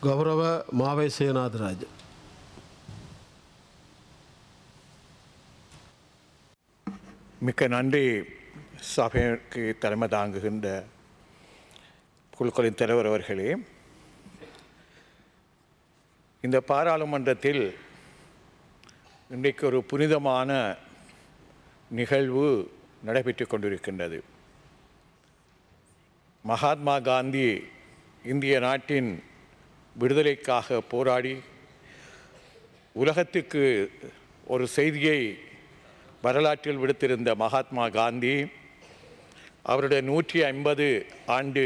கௌரவ மாவை சேனாதிராஜ் மிக்க நன்றி சபைக்கு தலைமை தாங்குகின்ற குழுக்களின் தலைவர் அவர்களே இந்த பாராளுமன்றத்தில் இன்றைக்கு ஒரு புனிதமான நிகழ்வு நடைபெற்று கொண்டிருக்கின்றது மகாத்மா காந்தி இந்திய நாட்டின் விடுதலைக்காக போராடி உலகத்துக்கு ஒரு செய்தியை வரலாற்றில் விடுத்திருந்த மகாத்மா காந்தி அவருடைய நூற்றி ஐம்பது ஆண்டு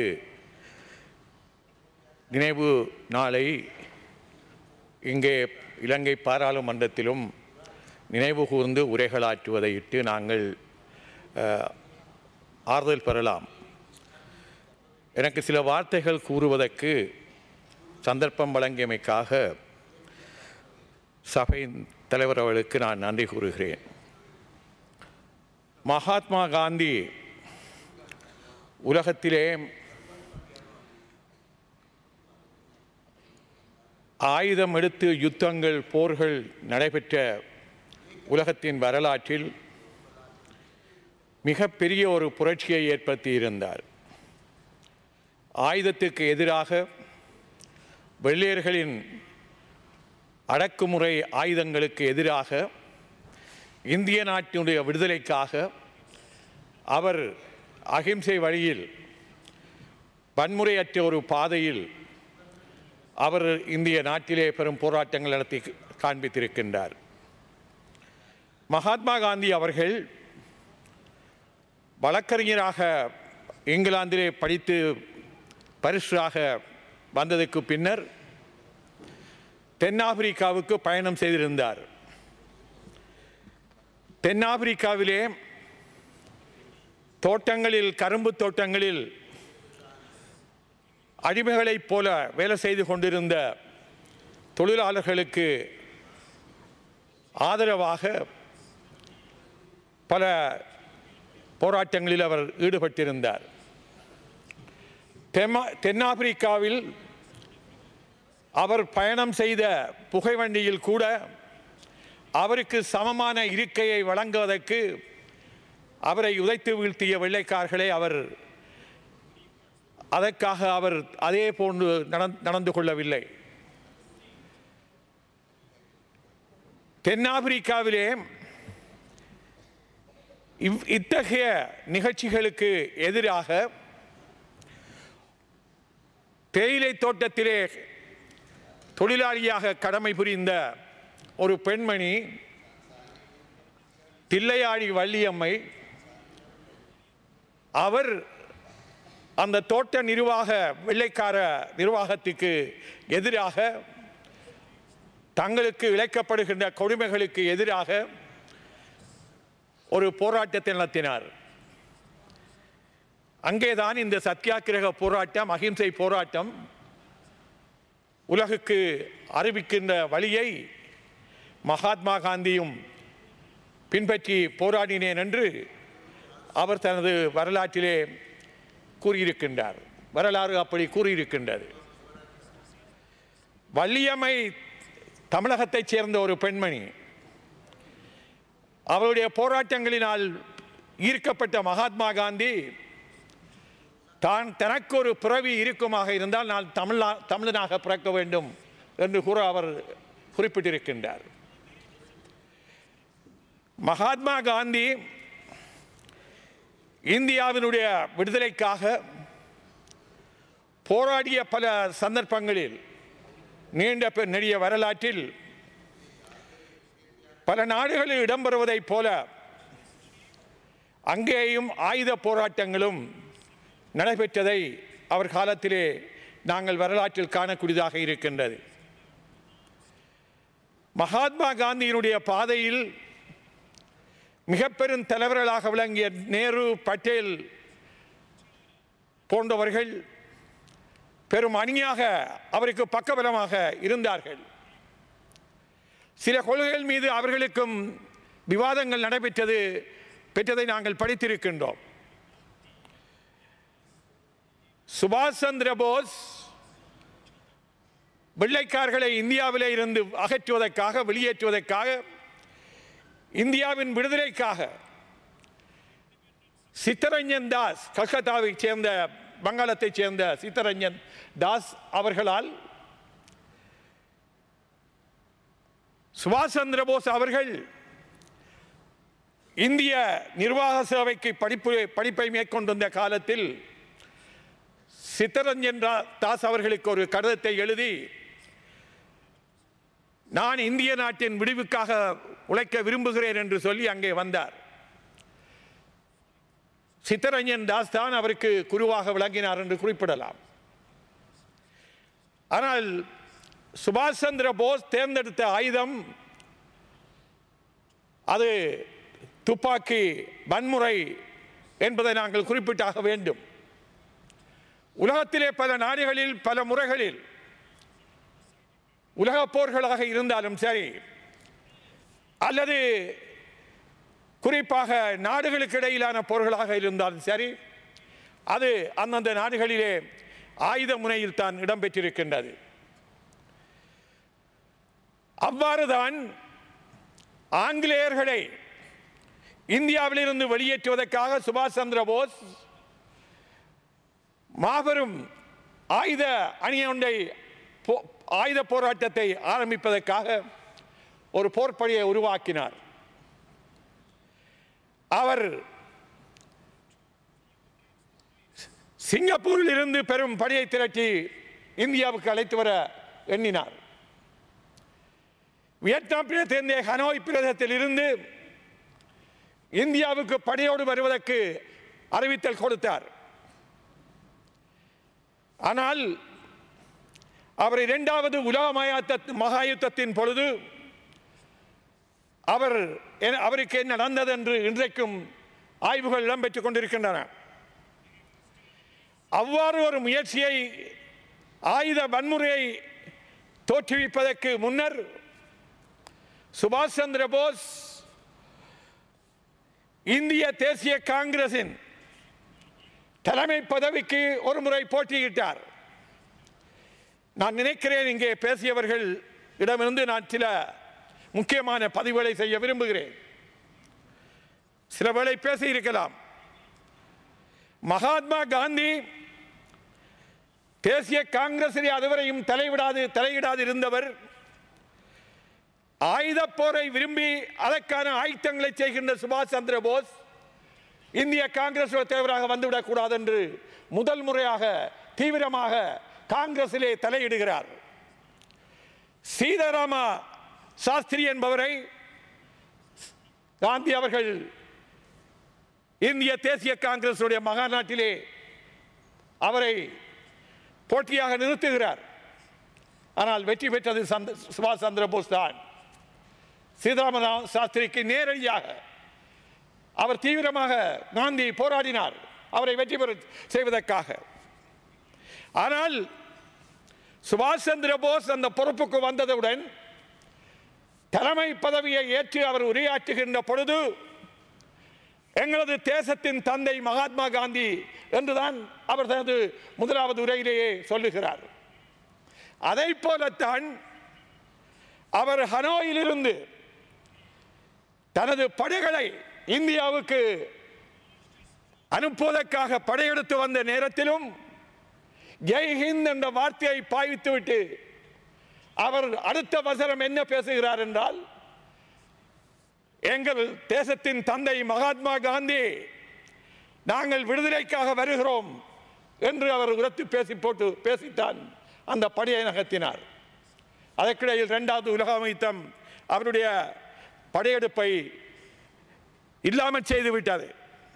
நினைவு நாளை இங்கே இலங்கை பாராளுமன்றத்திலும் நினைவு கூர்ந்து உரைகளாற்றுவதையிட்டு நாங்கள் அஹ், ஆறுதல் பெறலாம் எனக்கு சில வார்த்தைகள் கூறுவதற்கு சந்தர்ப்பம் வழங்கியமைக்காக சபையின் தலைவர் அவர்களுக்கு நான் நன்றி கூறுகிறேன் மகாத்மா காந்தி உலகத்திலே ஆயுதம் எடுத்து யுத்தங்கள் போர்கள் நடைபெற்ற உலகத்தின் வரலாற்றில் மிகப்பெரிய ஒரு புரட்சியை ஏற்படுத்தி இருந்தார் ஆயுதத்துக்கு எதிராக வெள்ளையர்களின் அடக்குமுறை ஆயுதங்களுக்கு எதிராக இந்திய நாட்டினுடைய விடுதலைக்காக அவர் அகிம்சை வழியில் வன்முறையற்ற ஒரு பாதையில் அவர் இந்திய நாட்டிலே பெரும் போராட்டங்கள் நடத்தி காண்பித்திருக்கின்றார் மகாத்மா காந்தி அவர்கள் வழக்கறிஞராக இங்கிலாந்திலே படித்து பரிசாக வந்ததுக்கு பின்னர் தென்னாப்பிரிக்காவுக்கு பயணம் செய்திருந்தார் தென்னாப்பிரிக்காவிலே தோட்டங்களில் கரும்பு தோட்டங்களில் அடிமைகளைப் போல வேலை செய்து கொண்டிருந்த தொழிலாளர்களுக்கு ஆதரவாக பல போராட்டங்களில் அவர் ஈடுபட்டிருந்தார் தெம்மா தென்னாப்பிரிக்காவில் அவர் பயணம் செய்த புகைவண்டியில் கூட அவருக்கு சமமான இருக்கையை வழங்குவதற்கு அவரை உதைத்து வீழ்த்திய வெள்ளைக்காரர்களை அவர் அதற்காக அவர் அதே போன்று நடந்- நடந்து கொள்ளவில்லை தென்னாப்பிரிக்காவிலே இவ் இத்தகைய நிகழ்ச்சிகளுக்கு எதிராக தேயிலை தோட்டத்திலே தொழிலாளியாக கடமை புரிந்த ஒரு பெண்மணி தில்லையாடி வள்ளியம்மை அவர் அந்த தோட்ட நிர்வாக வெள்ளைக்கார நிர்வாகத்துக்கு எதிராக தங்களுக்கு இழைக்கப்படுகின்ற கொடுமைகளுக்கு எதிராக ஒரு போராட்டத்தை நடத்தினார் அங்கேதான் இந்த சத்தியாகிரக போராட்டம் அகிம்சை போராட்டம் உலகுக்கு அறிவிக்கின்ற வழியை மகாத்மா காந்தியும் பின்பற்றி போராடினேன் என்று அவர் தனது வரலாற்றிலே கூறியிருக்கின்றார் வரலாறு அப்படி கூறியிருக்கின்றது வள்ளியம்மை தமிழகத்தைச் சேர்ந்த ஒரு பெண்மணி அவருடைய போராட்டங்களினால் ஈர்க்கப்பட்ட மகாத்மா காந்தி தான் தனக்கு ஒரு பிறவி இருக்குமாக இருந்தால் நான் தமிழ்நா தமிழனாக பிறக்க வேண்டும் என்று கூற அவர் குறிப்பிட்டிருக்கின்றார் மகாத்மா காந்தி இந்தியாவினுடைய விடுதலைக்காக போராடிய பல சந்தர்ப்பங்களில் நீண்ட பெ- நெடிய வரலாற்றில் பல நாடுகளில் இடம்பெறுவதைப் போல அங்கேயும் ஆயுத போராட்டங்களும் நடைபெற்றதை அவர் காலத்திலே நாங்கள் வரலாற்றில் காணக்கூடியதாக இருக்கின்றது மகாத்மா காந்தியினுடைய பாதையில் மிக பெரும் தலைவர்களாக விளங்கிய நேரு பட்டேல் போன்றவர்கள் பெரும் அணியாக அவருக்கு பக்கபலமாக இருந்தார்கள் சில கொள்கைகள் மீது அவர்களுக்கும் விவாதங்கள் நடைபெற்றது பெற்றதை நாங்கள் படித்திருக்கின்றோம் சுபாஷ் சந்திர போஸ் வெள்ளைக்காரர்களை இந்தியாவிலே இருந்து அகற்றுவதற்காக வெளியேற்றுவதற்காக இந்தியாவின் விடுதலைக்காக சித்தரஞ்சன் தாஸ் கல்கத்தாவைச் சேர்ந்த வங்காளத்தைச் சேர்ந்த சித்தரஞ்சன் தாஸ் அவர்களால் சுபாஷ் சந்திர போஸ் அவர்கள் இந்திய நிர்வாக சேவைக்கு படிப்பு படிப்பை மேற்கொண்டிருந்த காலத்தில் சித்தரஞ்சன் ரா- தாஸ் அவர்களுக்கு ஒரு கடிதத்தை எழுதி நான் இந்திய நாட்டின் விடுவுக்காக உழைக்க விரும்புகிறேன் என்று சொல்லி அங்கே வந்தார் சித்தரஞ்சன் தாஸ் தான் அவருக்கு குருவாக விளங்கினார் என்று குறிப்பிடலாம் ஆனால் சுபாஷ் சந்திர போஸ் தேர்ந்தெடுத்த ஆயுதம் அது துப்பாக்கி வன்முறை என்பதை நாங்கள் குறிப்பிட்டாக வேண்டும் உலகத்திலே பல நாடுகளில் பல முறைகளில் உலகப் போர்களாக இருந்தாலும் சரி அல்லது குறிப்பாக நாடுகளுக்கு இடையிலான போர்களாக இருந்தாலும் சரி அது அந்தந்த நாடுகளிலே ஆயுத முனையில் தான் இடம்பெற்றிருக்கின்றது அவ்வாறுதான் ஆங்கிலேயர்களை இந்தியாவிலிருந்து வெளியேற்றுவதற்காக சுபாஷ் சந்திர போஸ் மாபெரும் ஆயுத அணி ஒன்றை போ- ஆயுத போராட்டத்தை ஆரம்பிப்பதற்காக ஒரு போர்ப்படையை உருவாக்கினார் அவர் சிங்கப்பூரில் இருந்து பெரும் படையை திரட்டி இந்தியாவுக்கு அழைத்து வர எண்ணினார் வியட்நாம் பிரதேச ஹனோய் பிரதேசத்தில் இருந்து இந்தியாவுக்கு படையோடு வருவதற்கு அறிவித்தல் கொடுத்தார் ஆனால் அவர் இரண்டாவது உலக மயாத்த- மகாயுத்தத்தின் பொழுது அவர் என- அவருக்கு என்ன நடந்தது என்று இன்றைக்கும் ஆய்வுகள் இடம்பெற்றுக் கொண்டிருக்கின்றன அவ்வாறு ஒரு முயற்சியை ஆயுத வன்முறையை தோற்றுவிப்பதற்கு முன்னர் சுபாஷ் சந்திர போஸ் இந்திய தேசிய காங்கிரசின் தலைமை பதவிக்கு ஒரு முறை போட்டியிட்டார் நான் நினைக்கிறேன் இங்கே பேசியவர்கள் இடமிருந்து நான் சில முக்கியமான பதிவுகளை செய்ய விரும்புகிறேன் சில வேளை பேசியிருக்கலாம் மகாத்மா காந்தி தேசிய காங்கிரசிலே அதுவரையும் தலைவிடாது தலையிடாது இருந்தவர் ஆயுதப் போரை விரும்பி அதற்கான ஆயுத்தங்களை செய்கின்ற சுபாஷ் சந்திர போஸ் இந்திய காங்கிரஸ் தலைவராக வந்துவிடக் கூடாது என்று முதல் முறையாக தீவிரமாக காங்கிரசிலே தலையிடுகிறார் சீதாராம சாஸ்திரி என்பவரை காந்தி அவர்கள் இந்திய தேசிய காங்கிரசுடைய மகாநாட்டிலே அவரை போட்டியாக நிறுத்துகிறார் ஆனால் வெற்றி பெற்றது சந்த- சுபாஷ் சந்திர போஸ் தான் சீதாராம சாஸ்திரிக்கு நேரடியாக அவர் தீவிரமாக காந்தி போராடினார் அவரை வெற்றி பெற செய்வதற்காக ஆனால் சுபாஷ் சந்திர போஸ் அந்த பொறுப்புக்கு வந்ததுடன் தலைமை பதவியை ஏற்று அவர் உரையாற்றுகின்ற பொழுது எங்களது தேசத்தின் தந்தை மகாத்மா காந்தி என்றுதான் அவர் தனது முதலாவது உரையிலேயே சொல்லுகிறார் அதை போலத்தான் அவர் ஹனோயிலிருந்து தனது படைகளை இந்தியாவுக்கு அனுப்புவதற்காக படையெடுத்து வந்த நேரத்திலும் ஜெய் ஹிந்த் என்ற வார்த்தையை பாய்வித்துவிட்டு அவர் அடுத்த வசனம் என்ன பேசுகிறார் என்றால் எங்கள் தேசத்தின் தந்தை மகாத்மா காந்தி நாங்கள் விடுதலைக்காக வருகிறோம் என்று அவர் உரத்து பேசி போட்டு பேசித்தான் அந்த படையை நகர்த்தினார் அதற்கிடையில் இரண்டாவது உலக அமைத்தம் அவருடைய படையெடுப்பை இல்லாமல் செய்து விட்டது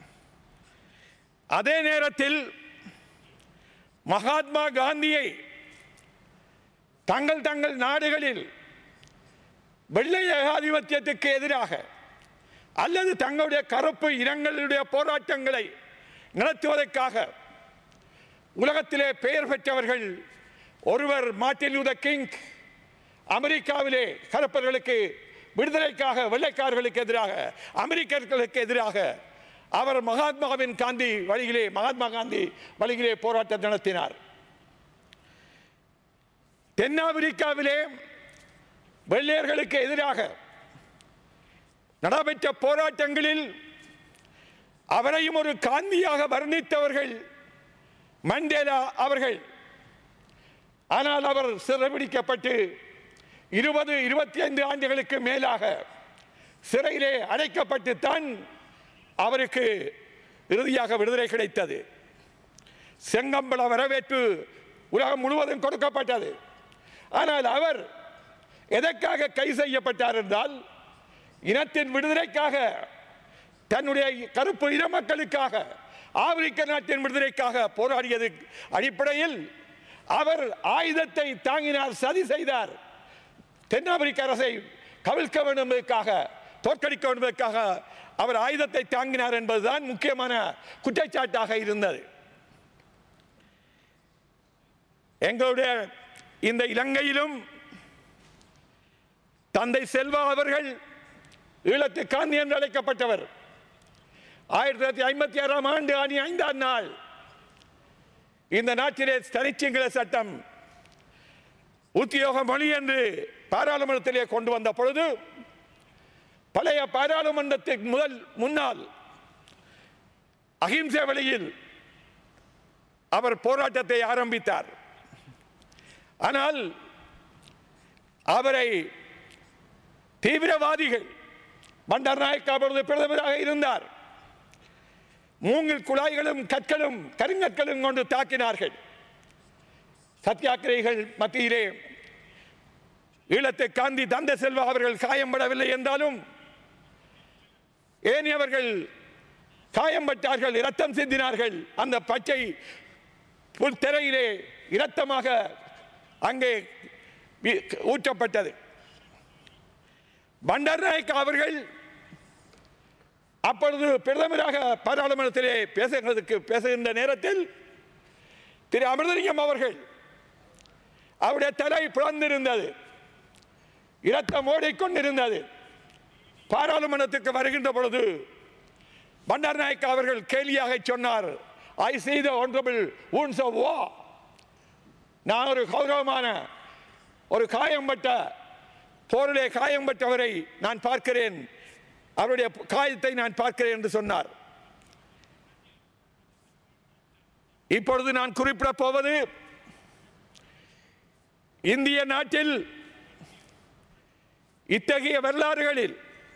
அதே நேரத்தில் மகாத்மா காந்தியை தங்கள் தங்கள் நாடுகளில் வெள்ளை ஏகாதிபத்தியத்துக்கு எதிராக அல்லது தங்களுடைய கருப்பு இனங்களுடைய போராட்டங்களை நடத்துவதற்காக உலகத்திலே பெயர் பெற்றவர்கள் ஒருவர் மார்ட்டின் லூதர் கிங் அமெரிக்காவிலே கருப்பர்களுக்கு விடுதலைக்காக வெள்ளைக்காரர்களுக்கு எதிராக அமெரிக்கர்களுக்கு எதிராக அவர் மகாத்மாவின் காந்தி வழியிலே மகாத்மா காந்தி வழியிலே போராட்டம் நடத்தினார் தென்னாப்பிரிக்காவிலே வெள்ளையர்களுக்கு எதிராக நடைபெற்ற போராட்டங்களில் அவரையும் ஒரு காந்தியாக வர்ணித்தவர்கள் மண்டேலா அவர்கள் ஆனால் அவர் சிறைபிடிக்கப்பட்டு இருபது இருபத்தி ஐந்து ஆண்டுகளுக்கு மேலாக சிறையிலே அடைக்கப்பட்டு தான் அவருக்கு இறுதியாக விடுதலை கிடைத்தது செங்கம்பள வரவேற்பு உலகம் முழுவதும் கொடுக்கப்பட்டது ஆனால் அவர் எதற்காக கை செய்யப்பட்டார் என்றால் இனத்தின் விடுதலைக்காக தன்னுடைய கருப்பு இன மக்களுக்காக ஆப்பிரிக்க நாட்டின் விடுதலைக்காக போராடியது அடிப்படையில் அவர் ஆயுதத்தை தாங்கினார் சதி செய்தார் தென்னாப்பிரிக்க அரசை கவிழ்க்க வேண்டும் என்பதற்காக தோற்கடிக்க வேண்டும் என்பதற்காக அவர் ஆயுதத்தை தாங்கினார் என்பதுதான் முக்கியமான குற்றச்சாட்டாக இருந்தது எங்களுடைய இந்த இலங்கையிலும் தந்தை செல்வா அவர்கள் ஈழத்து காந்தி என்று அழைக்கப்பட்டவர் ஆயிரத்தி தொள்ளாயிரத்தி ஐம்பத்தி ஆறாம் ஆண்டு அணி ஐந்தாம் நாள் இந்த நாட்டிலே தனிச்சிங்கள சட்டம் உத்தியோக மொழி என்று பாராளுமன்றத்திலே கொண்டு வந்த பொழுது பழைய பாராளுமன்றத்திற்கு முதல் முன்னால் அகிம்சை வழியில் அவர் போராட்டத்தை ஆரம்பித்தார் ஆனால் அவரை தீவிரவாதிகள் பண்டர் நாயக் அப்பொழுது பிரதமராக இருந்தார் மூங்கில் குழாய்களும் கற்களும் கருங்கற்களும் கொண்டு தாக்கினார்கள் சத்தியாகிரகிகள் மத்தியிலே ஈழத்தை காந்தி தந்த செல்வா அவர்கள் காயம்படவில்லை என்றாலும் ஏனையவர்கள் காயம்பட்டார்கள் இரத்தம் சிந்தினார்கள் அந்த பச்சை புல் திரையிலே இரத்தமாக அங்கே வி- ஊற்றப்பட்டது பண்டர் நாயக் அவர்கள் அப்பொழுது பிரதமராக பாராளுமன்றத்திலே பேசுகிறதுக்கு பேசுகின்ற நேரத்தில் திரு அமிர்தலிங்கம் அவர்கள் அவருடைய தலை பிளந்திருந்தது இரத்தம் ஓடிக்கொண்டிருந்தது பாராளுமன்றத்துக்கு வருகின்ற பொழுது பண்டார் நாயக் அவர்கள் கேலியாக சொன்னார் ஐ செய்த ஒன்றபிள் ஊன்ஸ் ஆஃப் வா நான் ஒரு கௌரவமான ஒரு காயம்பட்ட போரிலே காயம்பட்டவரை நான் பார்க்கிறேன் அவருடைய காயத்தை நான் பார்க்கிறேன் என்று சொன்னார் இப்பொழுது நான் குறிப்பிடப் போவது இந்திய நாட்டில் இத்தகைய வரலாறுகளில்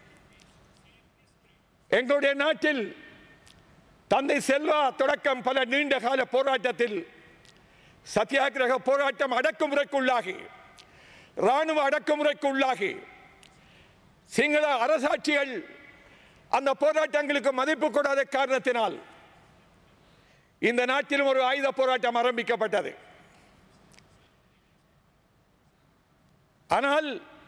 எங்களுடைய நாட்டில் தந்தை செல்வா தொடக்கம் பல நீண்ட கால போராட்டத்தில் சத்தியாகிரக போராட்டம் அடக்குமுறைக்குள்ளாகி ராணுவ அடக்குமுறைக்குள்ளாகி சிங்கள அரசாட்சிகள் அந்த போராட்டங்களுக்கு மதிப்பு கொடாத காரணத்தினால் இந்த நாட்டிலும் ஒரு ஆயுத போராட்டம் ஆரம்பிக்கப்பட்டது ஆனால்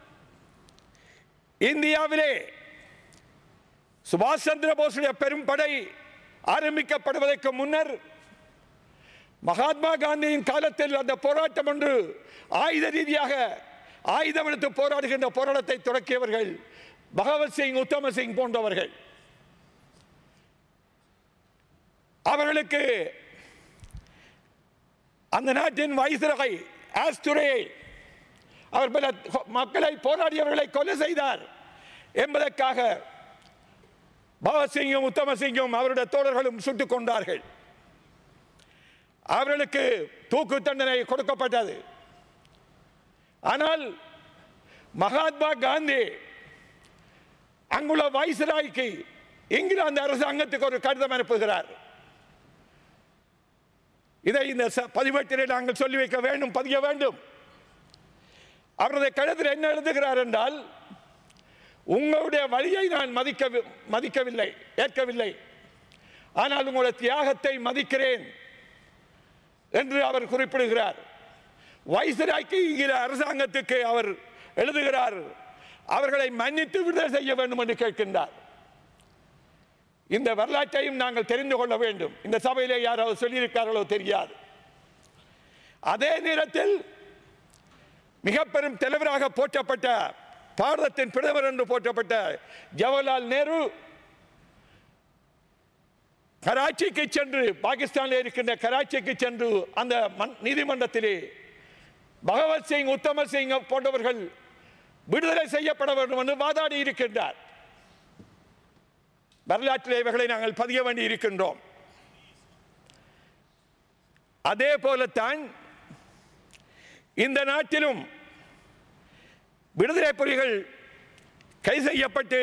இந்தியாவிலே சுபாஷ் சந்திர போஸுடைய பெரும் படை ஆரம்பிக்கப்படுவதற்கு முன்னர் மகாத்மா காந்தியின் காலத்தில் அந்த போராட்டம் ஒன்று ஆயுத ரீதியாக ஆயுதம் எடுத்து போராடுகின்ற போராட்டத்தை தொடக்கியவர்கள் பகவத் சிங் உத்தம சிங் போன்றவர்கள் அவர்களுக்கு அந்த நாட்டின் வைசிரகை ஆஸ்துரையை அவர் பல மக்களை போராடியவர்களை கொலை செய்தார் என்பதற்காக பகவத் சிங்கும் உத்தம சிங்கும் அவருடைய தோழர்களும் சுட்டுக் கொண்டார்கள் அவர்களுக்கு தூக்கு தண்டனை கொடுக்கப்பட்டது ஆனால் மகாத்மா காந்தி அங்குள்ள வைஸ்ராய்க்கு இங்கிலாந்து அரசாங்கத்துக்கு ஒரு கடிதம் அனுப்புகிறார் இதை இந்த ச- பதிவேட்டிலே நாங்கள் சொல்லி வைக்க வேண்டும் பதிய வேண்டும் அவரது கடிதத்தில் என்ன எழுதுகிறார் என்றால் உங்களுடைய வழியை நான் மதிக்க மதிக்கவில்லை ஏற்கவில்லை ஆனால் உங்களுடைய தியாகத்தை மதிக்கிறேன் என்று அவர் குறிப்பிடுகிறார் வைசராய்க்கு இங்கிற அரசாங்கத்துக்கு அவர் எழுதுகிறார் அவர்களை மன்னித்து விடுதலை செய்ய வேண்டும் என்று கேட்கின்றார் இந்த வரலாற்றையும் நாங்கள் தெரிந்து கொள்ள வேண்டும் இந்த சபையிலே யாராவது சொல்லியிருக்கார்களோ தெரியாது அதே நேரத்தில் மிக பெரும் தலைவராக போற்றப்பட்ட பாரதத்தின் பிரதமர் என்று போற்றப்பட்ட ஜவஹர்லால் நேரு கராச்சிக்கு சென்று பாகிஸ்தானில் இருக்கின்ற கராச்சிக்கு சென்று அந்த மன்- நீதிமன்றத்திலே பகவத் சிங் உத்தம சிங் போன்றவர்கள் விடுதலை செய்யப்பட வேண்டும் என்று வாதாடி இருக்கின்றார் வரலாற்றில் இவைகளை நாங்கள் பதிய வேண்டி இருக்கின்றோம் அதே போலத்தான் இந்த நாட்டிலும் விடுதலை புலிகள் கை செய்யப்பட்டு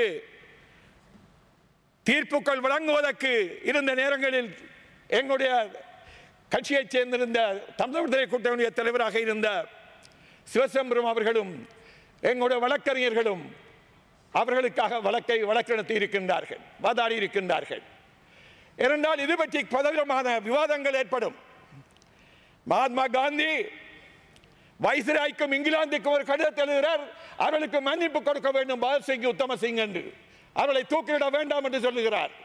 தீர்ப்புகள் வழங்குவதற்கு இருந்த நேரங்களில் எங்களுடைய கட்சியைச் சேர்ந்திருந்த தமிழ் விடுதலை கூட்டணிய தலைவராக இருந்த சிவசம்பரம் அவர்களும் எங்களுடைய வழக்கறிஞர்களும் அவர்களுக்காக வழக்கை வழக்கு நடத்தி இருக்கின்றார்கள் வாதாடி இருக்கின்றார்கள் ஏனென்றால் இது பற்றி பலவிதமான விவாதங்கள் ஏற்படும் மகாத்மா காந்தி வைஸ்ராய்க்கும் இங்கிலாந்துக்கும் ஒரு கடிதத்தை எழுதுகிறார் அவர்களுக்கு மன்னிப்பு கொடுக்க வேண்டும் பகத் சிங் உத்தம சிங் என்று அவர்களை தூக்கிலிட வேண்டாம் என்று சொல்லுகிறார்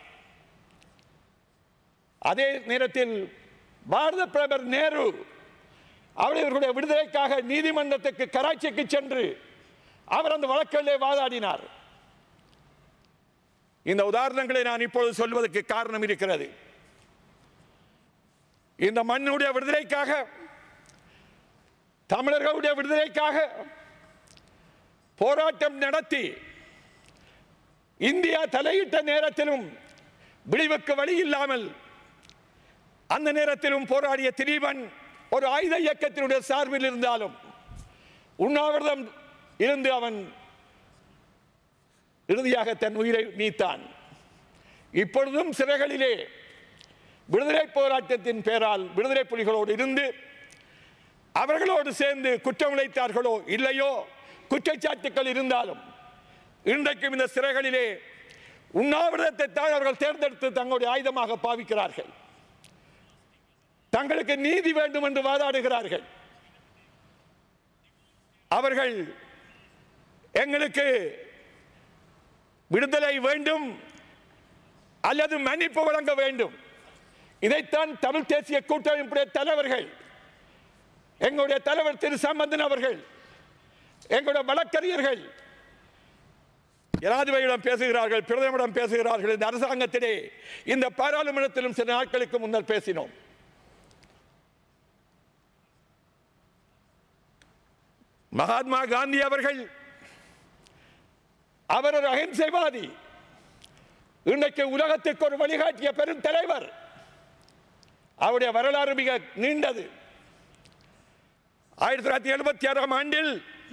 அதே நேரத்தில் பாரத பிரதமர் நேரு அவர்களுடைய விடுதலைக்காக நீதிமன்றத்துக்கு கராச்சிக்கு சென்று அவர் அந்த வழக்கிலே வாதாடினார் இந்த உதாரணங்களை நான் இப்பொழுது சொல்வதற்கு காரணம் இருக்கிறது இந்த மண்ணுடைய விடுதலைக்காக தமிழர்களுடைய விடுதலைக்காக போராட்டம் நடத்தி இந்தியா தலையிட்ட நேரத்திலும் விடிவுக்கு வழி இல்லாமல் அந்த நேரத்திலும் போராடிய திலீபன் ஒரு ஆயுத இயக்கத்தினுடைய சார்பில் இருந்தாலும் உண்ணாவிரதம் இருந்து அவன் இறுதியாக தன் உயிரை நீத்தான் இப்பொழுதும் சிறைகளிலே விடுதலை போராட்டத்தின் பேரால் விடுதலை புலிகளோடு இருந்து அவர்களோடு சேர்ந்து குற்றம் இழைத்தார்களோ இல்லையோ குற்றச்சாட்டுக்கள் இருந்தாலும் இன்றைக்கும் இந்த சிறைகளிலே உண்ணாவிரதத்தை தான் அவர்கள் தேர்ந்தெடுத்து தங்களுடைய ஆயுதமாக பாவிக்கிறார்கள் தங்களுக்கு நீதி வேண்டும் என்று வாதாடுகிறார்கள் அவர்கள் எங்களுக்கு விடுதலை வேண்டும் அல்லது மன்னிப்பு வழங்க வேண்டும் இதைத்தான் தமிழ் தேசிய கூட்டமைப்புடைய தலைவர்கள் எங்களுடைய தலைவர் திரு சம்பந்தன் அவர்கள் எங்களுடைய வழக்கறிஞர்கள் ஜனாதிபதியிடம் பேசுகிறார்கள் பிரதமரிடம் பேசுகிறார்கள் இந்த அரசாங்கத்திலே இந்த பாராளுமன்றத்திலும் சில நாட்களுக்கு முன்னர் பேசினோம் மகாத்மா காந்தி அவர்கள் அவர் ஒரு அகிம்சைவாதி இன்றைக்கு உலகத்துக்கு ஒரு வழிகாட்டிய பெரும் தலைவர் அவருடைய வரலாறு மிக நீண்டது ஆயிரத்தி தொள்ளாயிரத்தி எழுபத்தி ஆறாம் ஆண்டில்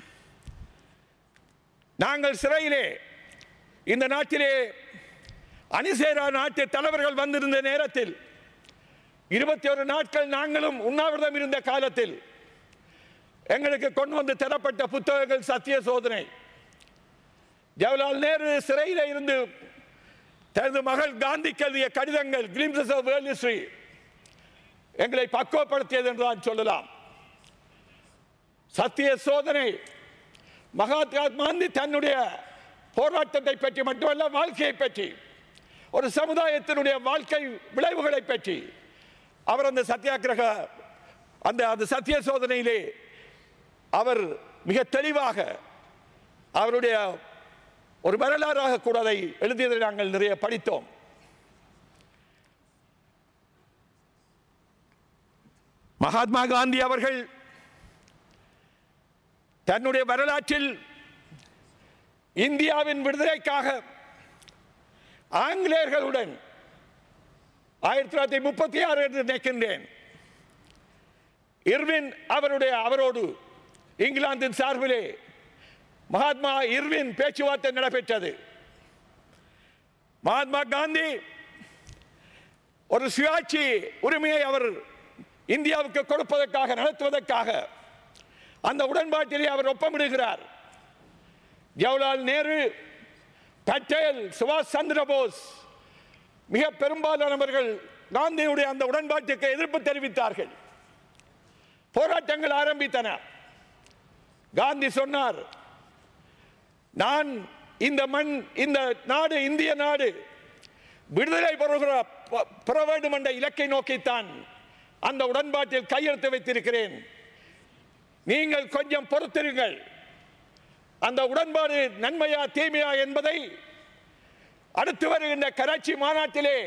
நாங்கள் சிறையிலே இந்த நாட்டிலே அணிசேரா நாட்டு தலைவர்கள் வந்திருந்த நேரத்தில் இருபத்தி ஒரு நாட்கள் நாங்களும் உண்ணாவிரதம் இருந்த காலத்தில் எங்களுக்கு கொண்டு வந்து தரப்பட்ட புத்தகங்கள் சத்திய சோதனை ஜவஹர்லால் நேரு சிறையில் இருந்து தனது மகள் காந்திக்கு எழுதிய கடிதங்கள் கிளிம்சஸ் ஆஃப் வேர்ல்ட் ஹிஸ்டரி எங்களை பக்குவப்படுத்தியது என்று நான் சொல்லலாம் சத்திய சோதனை மகாத்மா காந்தி தன்னுடைய போராட்டத்தை பற்றி மட்டுமல்ல வாழ்க்கையை பற்றி ஒரு சமுதாயத்தினுடைய வாழ்க்கை விளைவுகளை பற்றி அவர் அந்த சத்தியாகிரக அந்த அந்த சத்திய சோதனையிலே அவர் மிக தெளிவாக அவருடைய ஒரு வரலாறாக கூட அதை எழுதியதை நாங்கள் நிறைய படித்தோம் மகாத்மா காந்தி அவர்கள் தன்னுடைய வரலாற்றில் இந்தியாவின் விடுதலைக்காக ஆங்கிலேயர்களுடன் ஆயிரத்தி தொள்ளாயிரத்தி முப்பத்தி ஆறு என்று நினைக்கின்றேன் இர்வின் அவருடைய அவரோடு இங்கிலாந்தின் சார்பிலே மகாத்மா இர்வின் பேச்சுவார்த்தை நடைபெற்றது மகாத்மா காந்தி ஒரு சுயாட்சி உரிமையை அவர் இந்தியாவுக்கு கொடுப்பதற்காக நடத்துவதற்காக அந்த உடன்பாட்டிலே அவர் ஒப்பமிடுகிறார் ஜவஹர்லால் நேரு பட்டேல் சுபாஷ் சந்திர போஸ் மிக பெரும்பாலானவர்கள் காந்தியுடைய அந்த உடன்பாட்டுக்கு எதிர்ப்பு தெரிவித்தார்கள் போராட்டங்கள் ஆரம்பித்தன காந்தி சொன்னார் நான் இந்த மண் இந்த நாடு இந்திய நாடு விடுதலை பெறுகிற ப- பெற வேண்டும் என்ற இலக்கை நோக்கித்தான் அந்த உடன்பாட்டில் கையெழுத்து வைத்திருக்கிறேன் நீங்கள் கொஞ்சம் பொறுத்திருங்கள் அந்த உடன்பாடு நன்மையா தீமையா என்பதை அடுத்து வருகின்ற கராச்சி மாநாட்டிலே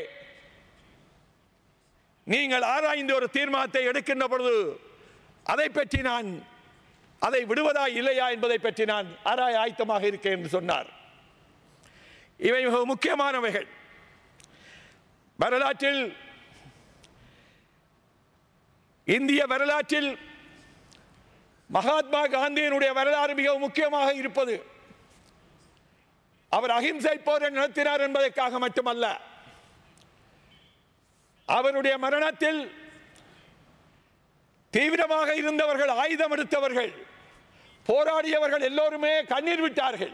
நீங்கள் ஆராய்ந்து ஒரு தீர்மானத்தை எடுக்கின்ற பொழுது அதை பற்றி நான் அதை விடுவதா இல்லையா என்பதை பற்றி நான் ஆராய ஆயத்தமாக இருக்கேன் என்று சொன்னார் இவை மிக முக்கியமானவைகள் வரலாற்றில் இந்திய வரலாற்றில் மகாத்மா காந்தியினுடைய வரலாறு மிக முக்கியமாக இருப்பது அவர் அகிம்சை போரை நடத்தினார் என்பதற்காக மட்டுமல்ல அவருடைய மரணத்தில் தீவிரமாக இருந்தவர்கள் ஆயுதம் எடுத்தவர்கள் போராடியவர்கள் எல்லோருமே கண்ணீர் விட்டார்கள்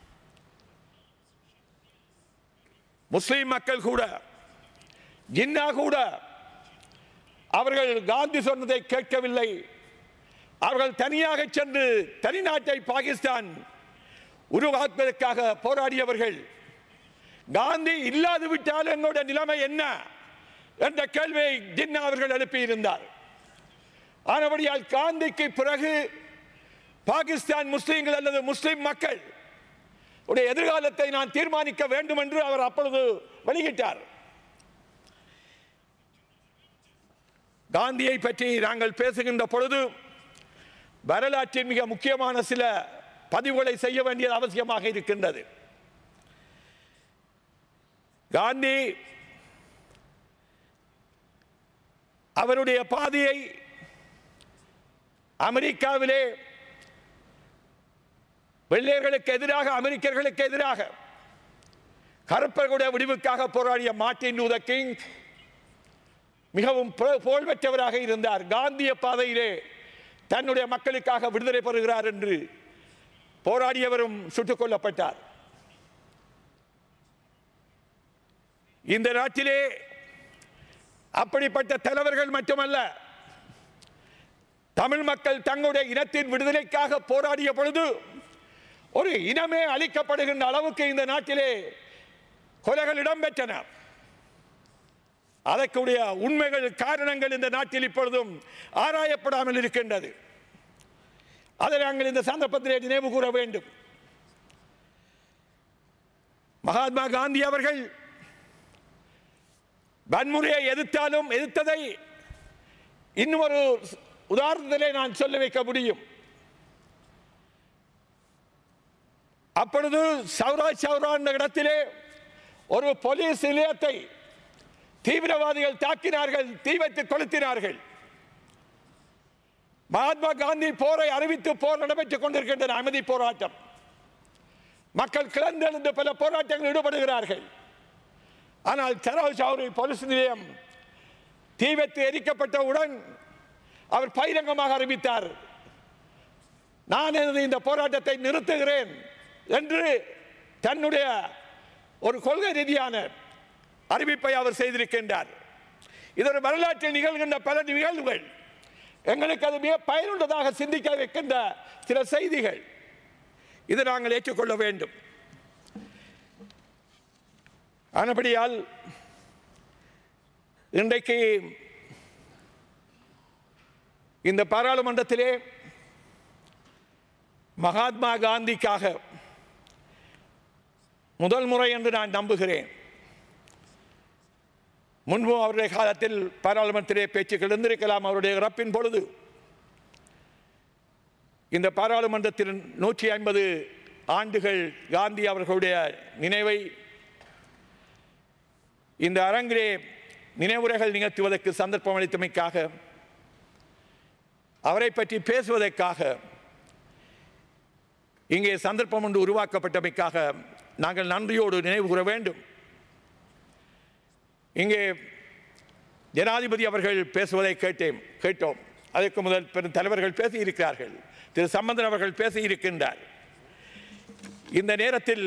முஸ்லிம் மக்கள் கூட ஜின்னா கூட அவர்கள் காந்தி சொன்னதை கேட்கவில்லை அவர்கள் தனியாக சென்று தனி நாட்டை பாகிஸ்தான் உருவாக்குவதற்காக போராடியவர்கள் காந்தி இல்லாது விட்டால் எங்களுடைய நிலைமை என்ன என்ற கேள்வியை ஜின்னா அவர்கள் எழுப்பியிருந்தார் ஆனபடியால் காந்திக்கு பிறகு பாகிஸ்தான் முஸ்லீம்கள் அல்லது முஸ்லிம் மக்கள் உடைய எதிர்காலத்தை நான் தீர்மானிக்க வேண்டும் என்று அவர் அப்பொழுது வெளியிட்டார் காந்தியை பற்றி நாங்கள் பேசுகின்ற பொழுது வரலாற்றின் மிக முக்கியமான சில பதிவுகளை செய்ய வேண்டியது அவசியமாக இருக்கின்றது காந்தி அவருடைய பாதையை அமெரிக்காவிலே வெள்ளையர்களுக்கு எதிராக அமெரிக்கர்களுக்கு எதிராக கருப்பர்களுடைய விடிவுக்காக போராடிய மார்ட்டின் லூதர் கிங் மிகவும் புக- புகழ்பெற்றவராக இருந்தார் காந்திய பாதையிலே தன்னுடைய மக்களுக்காக விடுதலை பெறுகிறார் என்று போராடியவரும் சுட்டுக் கொல்லப்பட்டார் இந்த நாட்டிலே அப்படிப்பட்ட தலைவர்கள் மட்டுமல்ல தமிழ் மக்கள் தங்களுடைய இனத்தின் விடுதலைக்காக போராடிய பொழுது ஒரு இனமே அழிக்கப்படுகின்ற அளவுக்கு இந்த நாட்டிலே கொலைகள் இடம்பெற்றன அதற்குடைய உண்மைகள் காரணங்கள் இந்த நாட்டில் இப்பொழுதும் ஆராயப்படாமல் இருக்கின்றது அதை நாங்கள் இந்த சந்தர்ப்பத்திலே நினைவு கூற வேண்டும் மகாத்மா காந்தி அவர்கள் வன்முறையை எதிர்த்தாலும் எதிர்த்ததை இன்னும் ஒரு உதாரணத்திலே நான் சொல்ல வைக்க முடியும் அப்பொழுது சௌரா சௌரா என்ற இடத்திலே ஒரு போலீஸ் நிலையத்தை தீவிரவாதிகள் தாக்கினார்கள் தீ வைத்து கொளுத்தினார்கள் மகாத்மா காந்தி போரை அறிவித்து போர் நடைபெற்றுக் கொண்டிருக்கின்றன அமைதி போராட்டம் மக்கள் கிளர்ந்தெழுந்து பல போராட்டங்களில் ஈடுபடுகிறார்கள் ஆனால் சரவ் சௌரி போலீஸ் நிலையம் தீ வைத்து எரிக்கப்பட்டவுடன் அவர் பகிரங்கமாக அறிவித்தார் நான் எனது இந்த போராட்டத்தை நிறுத்துகிறேன் என்று தன்னுடைய ஒரு கொள்கை ரீதியான அறிவிப்பை அவர் செய்திருக்கின்றார் இது ஒரு வரலாற்றில் நிகழ்கின்ற பல நிகழ்வுகள் எங்களுக்கு அது மிக பயனுள்ளதாக சிந்திக்க வைக்கின்ற சில செய்திகள் இதை நாங்கள் ஏற்றுக்கொள்ள வேண்டும் ஆனபடியால் இன்றைக்கு இந்த பாராளுமன்றத்திலே மகாத்மா காந்திக்காக முதல் முறை என்று நான் நம்புகிறேன் முன்பு அவருடைய காலத்தில் பாராளுமன்றத்திலே பேச்சுக்கள் இருந்திருக்கலாம் அவருடைய இறப்பின் பொழுது இந்த பாராளுமன்றத்தின் நூற்றி ஐம்பது ஆண்டுகள் காந்தி அவர்களுடைய நினைவை இந்த அரங்கிலே நினைவுரைகள் நிகழ்த்துவதற்கு சந்தர்ப்பம் அளித்தமைக்காக அவரை பற்றி பேசுவதற்காக இங்கே சந்தர்ப்பம் ஒன்று உருவாக்கப்பட்டமைக்காக நாங்கள் நன்றியோடு நினைவு கூற வேண்டும் இங்கே ஜனாதிபதி அவர்கள் பேசுவதை கேட்டேன் கேட்டோம் அதற்கு முதல் பெரும் தலைவர்கள் பேசியிருக்கிறார்கள் திரு சம்பந்தன் அவர்கள் பேசியிருக்கின்றார் இந்த நேரத்தில்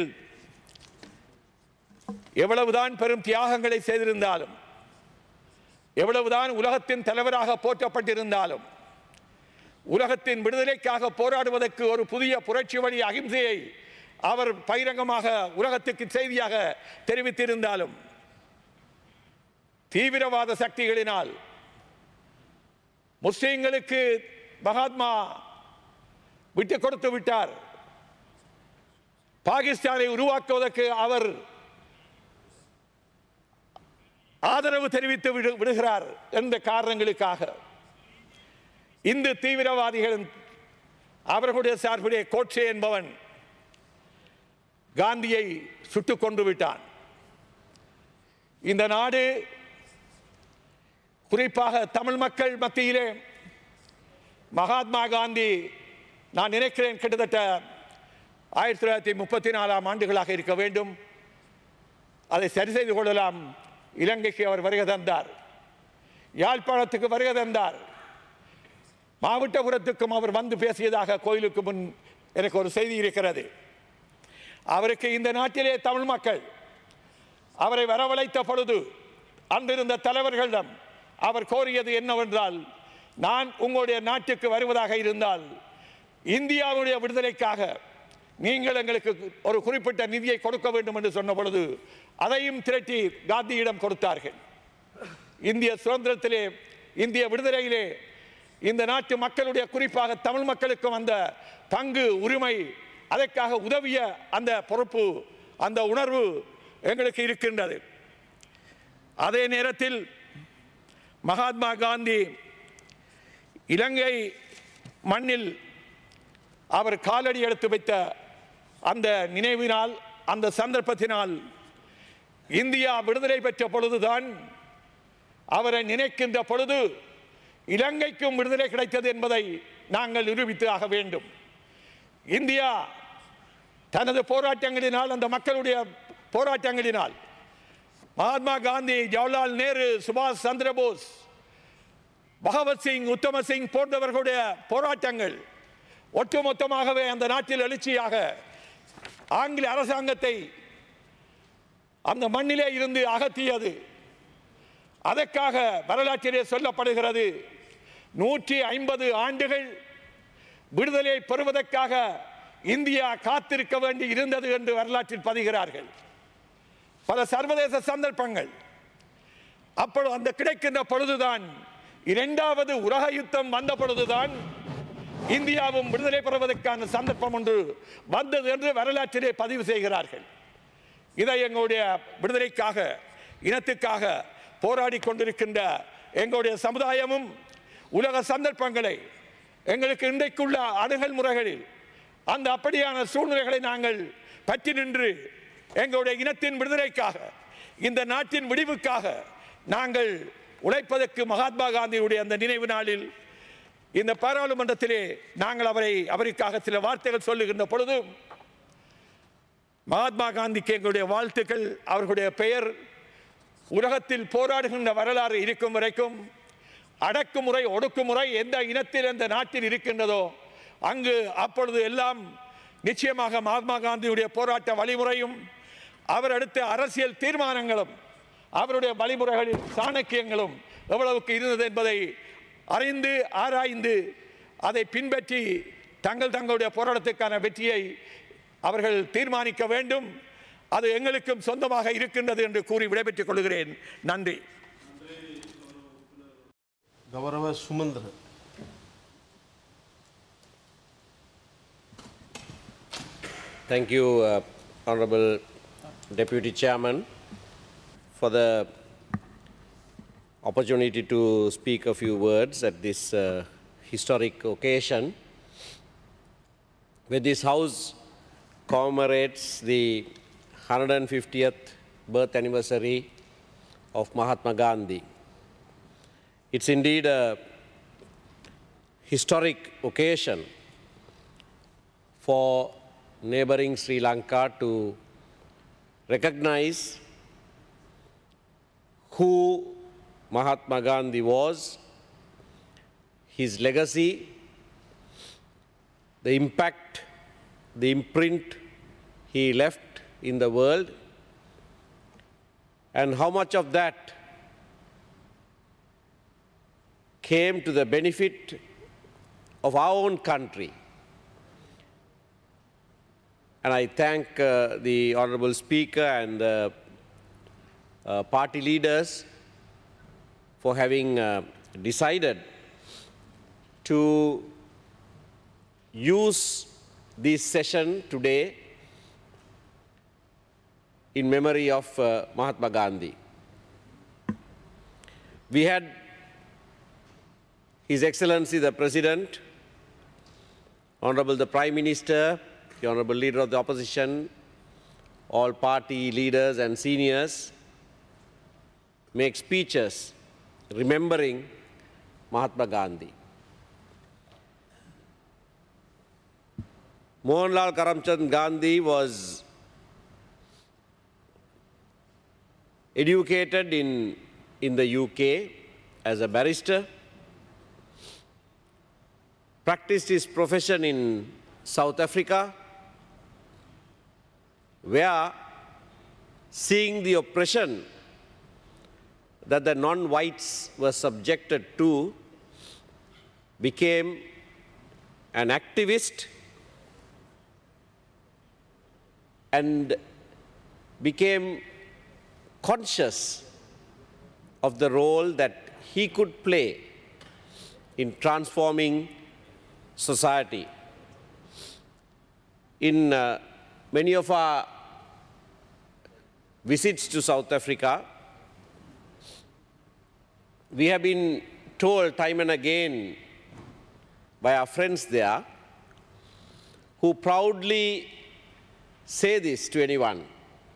எவ்வளவுதான் பெரும் தியாகங்களை செய்திருந்தாலும் எவ்வளவுதான் உலகத்தின் தலைவராக போற்றப்பட்டிருந்தாலும் உலகத்தின் விடுதலைக்காக போராடுவதற்கு ஒரு புதிய புரட்சி வழி அகிம்சையை அவர் பகிரங்கமாக உலகத்துக்கு செய்தியாக தெரிவித்திருந்தாலும் தீவிரவாத சக்திகளினால் முஸ்லிம்களுக்கு மகாத்மா விட்டு கொடுத்து விட்டார் பாகிஸ்தானை உருவாக்குவதற்கு அவர் ஆதரவு தெரிவித்து விடு- விடுகிறார் என்ற காரணங்களுக்காக இந்து தீவிரவாதிகளின் அவர்களுடைய சார்புடைய கோட்சே என்பவன் காந்தியை சுட்டுக் கொண்டு விட்டான் இந்த நாடு குறிப்பாக தமிழ் மக்கள் மத்தியிலே மகாத்மா காந்தி நான் நினைக்கிறேன் கிட்டத்தட்ட ஆயிரத்தி தொள்ளாயிரத்தி முப்பத்தி நாலாம் ஆண்டுகளாக இருக்க வேண்டும் அதை சரி செய்து கொள்ளலாம் இலங்கைக்கு அவர் வருகை தந்தார் யாழ்ப்பாணத்துக்கு வருகை தந்தார் மாவட்டபுரத்துக்கும் அவர் வந்து பேசியதாக கோயிலுக்கு முன் எனக்கு ஒரு செய்தி இருக்கிறது அவருக்கு இந்த நாட்டிலே தமிழ் மக்கள் அவரை வரவழைத்த பொழுது அன்றிருந்த தலைவர்களிடம் அவர் கோரியது என்னவென்றால் நான் உங்களுடைய நாட்டுக்கு வருவதாக இருந்தால் இந்தியாவுடைய விடுதலைக்காக நீங்கள் எங்களுக்கு ஒரு குறிப்பிட்ட நிதியை கொடுக்க வேண்டும் என்று சொன்ன பொழுது அதையும் திரட்டி காந்தியிடம் கொடுத்தார்கள் இந்திய சுதந்திரத்திலே இந்திய விடுதலையிலே இந்த நாட்டு மக்களுடைய குறிப்பாக தமிழ் மக்களுக்கும் அந்த பங்கு உரிமை அதற்காக உதவிய அந்த பொறுப்பு அந்த உணர்வு எங்களுக்கு இருக்கின்றது அதே நேரத்தில் மகாத்மா காந்தி இலங்கை மண்ணில் அவர் காலடி எடுத்து வைத்த அந்த நினைவினால் அந்த சந்தர்ப்பத்தினால் இந்தியா விடுதலை பெற்ற பொழுதுதான் அவரை நினைக்கின்ற பொழுது இலங்கைக்கும் விடுதலை கிடைத்தது என்பதை நாங்கள் நிரூபித்து ஆக வேண்டும் இந்தியா தனது போராட்டங்களினால் அந்த மக்களுடைய போராட்டங்களினால் மகாத்மா காந்தி ஜவஹர்லால் நேரு சுபாஷ் சந்திரபோஸ் பகவத் சிங் உத்தம சிங் போன்றவர்களுடைய போராட்டங்கள் ஒட்டுமொத்தமாகவே அந்த நாட்டில் எழுச்சியாக ஆங்கில அரசாங்கத்தை அந்த மண்ணிலே இருந்து அகற்றியது அதற்காக வரலாற்றிலே சொல்லப்படுகிறது நூற்றி ஐம்பது ஆண்டுகள் விடுதலை பெறுவதற்காக இந்தியா காத்திருக்க வேண்டி இருந்தது என்று வரலாற்றில் பதிகிறார்கள் பல சர்வதேச சந்தர்ப்பங்கள் அப்பொழுது அந்த கிடைக்கின்ற பொழுதுதான் இரண்டாவது உலக யுத்தம் வந்த பொழுதுதான் இந்தியாவும் விடுதலை பெறுவதற்கான சந்தர்ப்பம் ஒன்று வந்தது என்று வரலாற்றிலே பதிவு செய்கிறார்கள் இதை எங்களுடைய விடுதலைக்காக இனத்துக்காக போராடி கொண்டிருக்கின்ற எங்களுடைய சமுதாயமும் உலக சந்தர்ப்பங்களை எங்களுக்கு இன்றைக்குள்ள அணுகல் முறைகளில் அந்த அப்படியான சூழ்நிலைகளை நாங்கள் பற்றி நின்று எங்களுடைய இனத்தின் விடுதலைக்காக இந்த நாட்டின் விடிவுக்காக நாங்கள் உழைப்பதற்கு மகாத்மா காந்தியுடைய அந்த நினைவு நாளில் இந்த பாராளுமன்றத்திலே நாங்கள் அவரை அவருக்காக சில வார்த்தைகள் சொல்லுகின்ற பொழுது மகாத்மா காந்திக்கு எங்களுடைய வாழ்த்துக்கள் அவர்களுடைய பெயர் உலகத்தில் போராடுகின்ற வரலாறு இருக்கும் வரைக்கும் அடக்குமுறை ஒடுக்குமுறை எந்த இனத்தில் எந்த நாட்டில் இருக்கின்றதோ அங்கு அப்பொழுது எல்லாம் நிச்சயமாக மகாத்மா காந்தியுடைய போராட்ட வழிமுறையும் அவர் எடுத்த அரசியல் தீர்மானங்களும் அவருடைய வழிமுறைகளில் சாணக்கியங்களும் எவ்வளவுக்கு இருந்தது என்பதை அறிந்து ஆராய்ந்து அதை பின்பற்றி தங்கள் தங்களுடைய போராட்டத்துக்கான வெற்றியை அவர்கள் தீர்மானிக்க வேண்டும் அது எங்களுக்கும் சொந்தமாக இருக்கின்றது என்று கூறி விடைபெற்றுக் கொள்கிறேன் நன்றி ගෞරව සුමන්ද්‍ර Thank you, uh, Honorable Deputy Chairman, for the opportunity to speak a few words at this uh, historic occasion. When this House commemorates the 150th birth anniversary of Mahatma Gandhi, it's indeed a historic occasion for neighboring Sri Lanka to recognize who Mahatma Gandhi was, his legacy, the impact, the imprint he left in the world, and how much of that came to the benefit of our own country. And I thank uh, the Honorable Speaker and the uh, party leaders for having uh, decided to use this session today in memory of uh, Mahatma Gandhi. We had His Excellency the President, Honorable the Prime Minister, the Honorable Leader of the Opposition, all party leaders and seniors make speeches remembering Mahatma Gandhi. Mohanlal Karamchand Gandhi was educated in, in the UK as a barrister, practiced his profession in South Africa, where seeing the oppression that the non-whites were subjected to, became an activist and became conscious of the role that he could play in transforming society. In uh, many of our visits to South Africa, we have been told time and again by our friends there who proudly say this to anyone.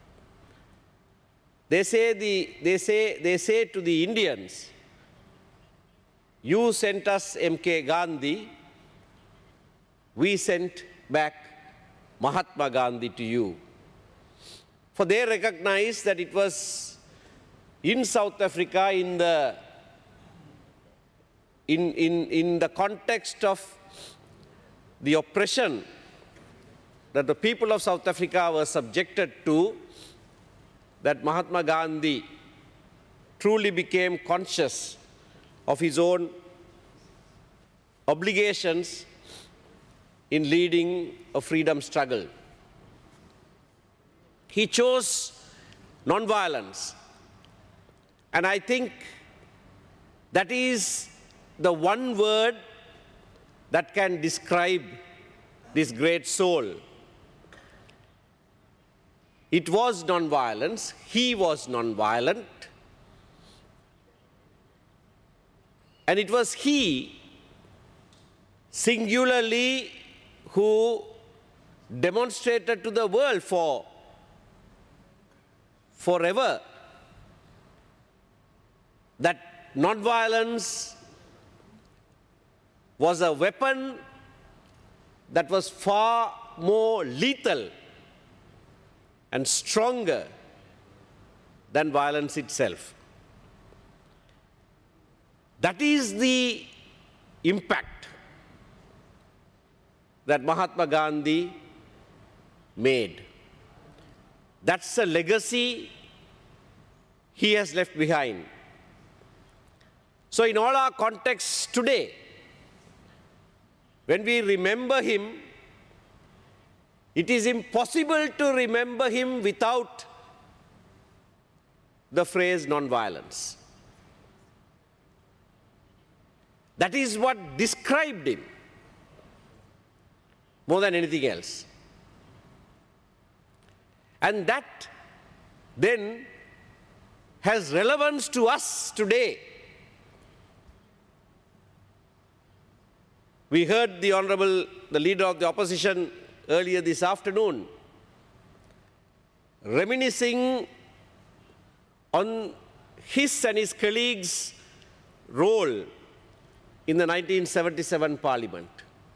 They say, the, they, say, they say to the Indians, You sent us MK Gandhi, we sent back Mahatma Gandhi to you. For they recognize that it was in South Africa, in the, in, in, in the context of the oppression that the people of South Africa were subjected to, that Mahatma Gandhi truly became conscious of his own obligations in leading a freedom struggle. He chose nonviolence. And I think that is the one word that can describe this great soul. It was nonviolence, he was nonviolent, and it was he singularly who demonstrated to the world for forever that nonviolence was a weapon that was far more lethal and stronger than violence itself. That is the impact that Mahatma Gandhi made. That's a legacy he has left behind. So, in all our contexts today, when we remember him, it is impossible to remember him without the phrase nonviolence. That is what described him more than anything else. And that then has relevance to us today. We heard the Honorable, the Leader of the Opposition earlier this afternoon reminiscing on his and his colleagues' role in the 1977 Parliament.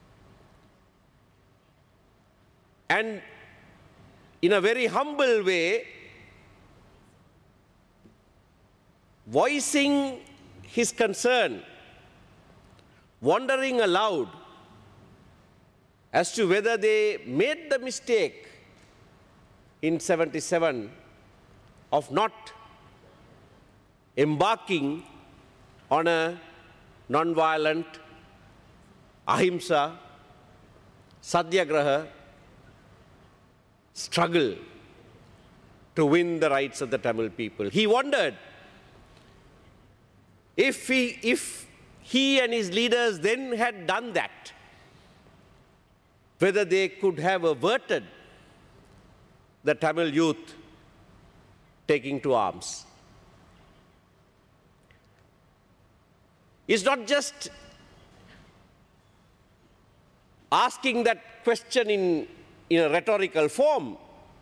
And in a very humble way, voicing his concern, wondering aloud as to whether they made the mistake in 77 of not embarking on a non-violent ahimsa satyagraha struggle to win the rights of the Tamil people. He wondered if he, if he and his leaders then had done that, whether they could have averted the Tamil youth taking to arms. It's not just asking that question in, in a rhetorical form,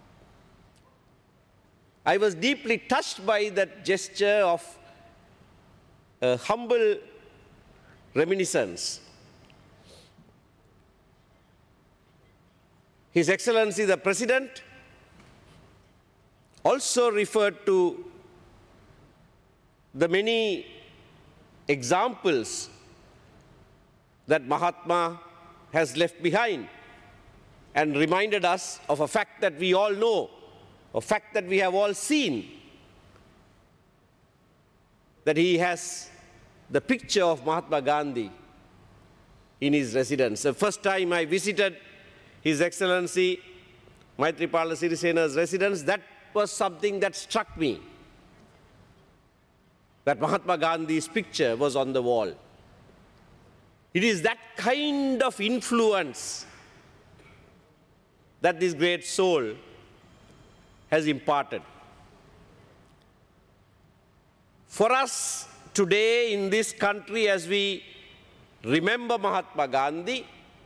I was deeply touched by that gesture of a humble reminiscence. His Excellency the President also referred to the many examples that Mahatma has left behind and reminded us of a fact that we all know, a fact that we have all seen, that he has the picture of Mahatma Gandhi in his residence. The first time I visited His Excellency Maitripala Sirisena's residence, that was something that struck me. That Mahatma Gandhi's picture was on the wall. It is that kind of influence that this great soul has imparted. For us today in this country, as we remember Mahatma Gandhi,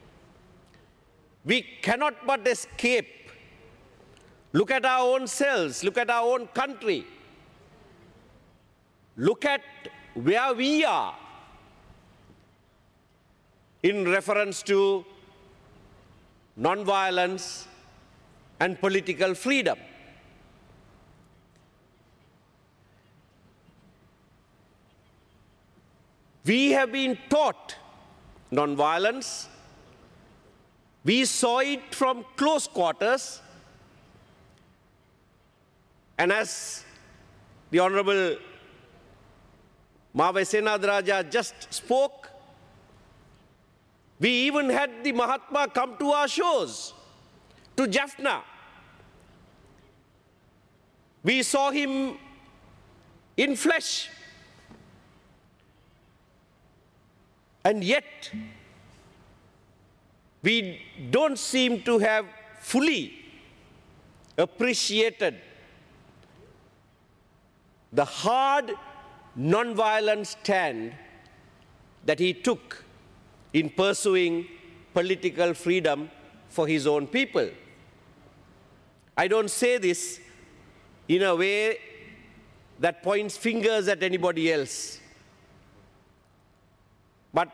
we cannot but escape. Look at our own selves, look at our own country, look at where we are in reference to non-violence and political freedom. We have been taught non-violence. We saw it from close quarters. And as the Honorable Mave Senadaraja just spoke, we even had the Mahatma come to our shows, to Jaffna. We saw him in flesh. And yet, we don't seem to have fully appreciated the hard non-violent stand that he took in pursuing political freedom for his own people. I don't say this in a way that points fingers at anybody else. But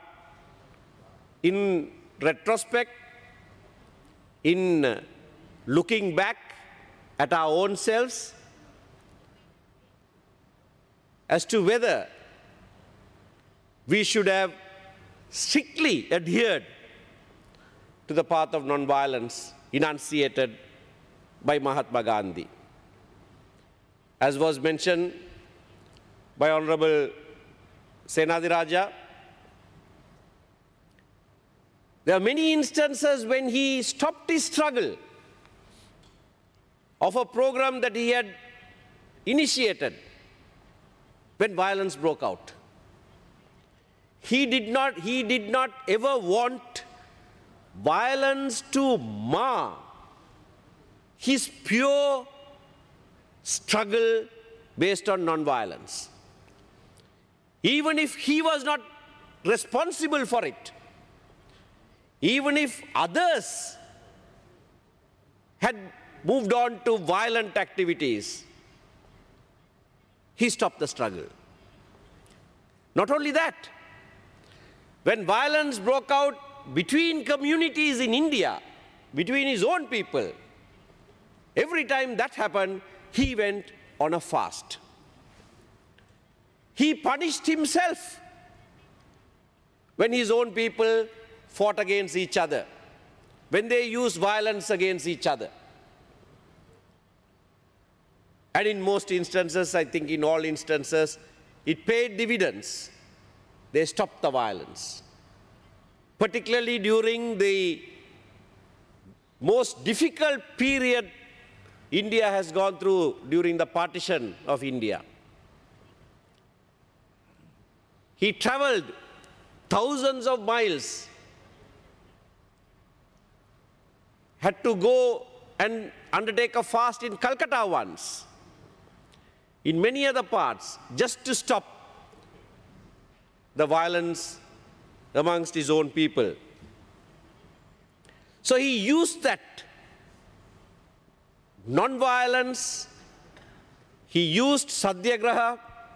in retrospect, in looking back at our own selves, as to whether we should have strictly adhered to the path of nonviolence enunciated by Mahatma Gandhi. As was mentioned by Honorable Senadiraja, there are many instances when he stopped his struggle of a program that he had initiated when violence broke out. He did not, he did not ever want violence to mar his pure struggle based on non-violence. Even if he was not responsible for it, even if others had moved on to violent activities, he stopped the struggle. Not only that, when violence broke out between communities in India, between his own people, every time that happened, he went on a fast. He punished himself when his own people fought against each other, when they used violence against each other. And in most instances, I think in all instances, it paid dividends. They stopped the violence. Particularly during the most difficult period India has gone through during the partition of India. He traveled thousands of miles, had to go and undertake a fast in Calcutta once in many other parts just to stop the violence amongst his own people. So he used that non-violence, he used Satyagraha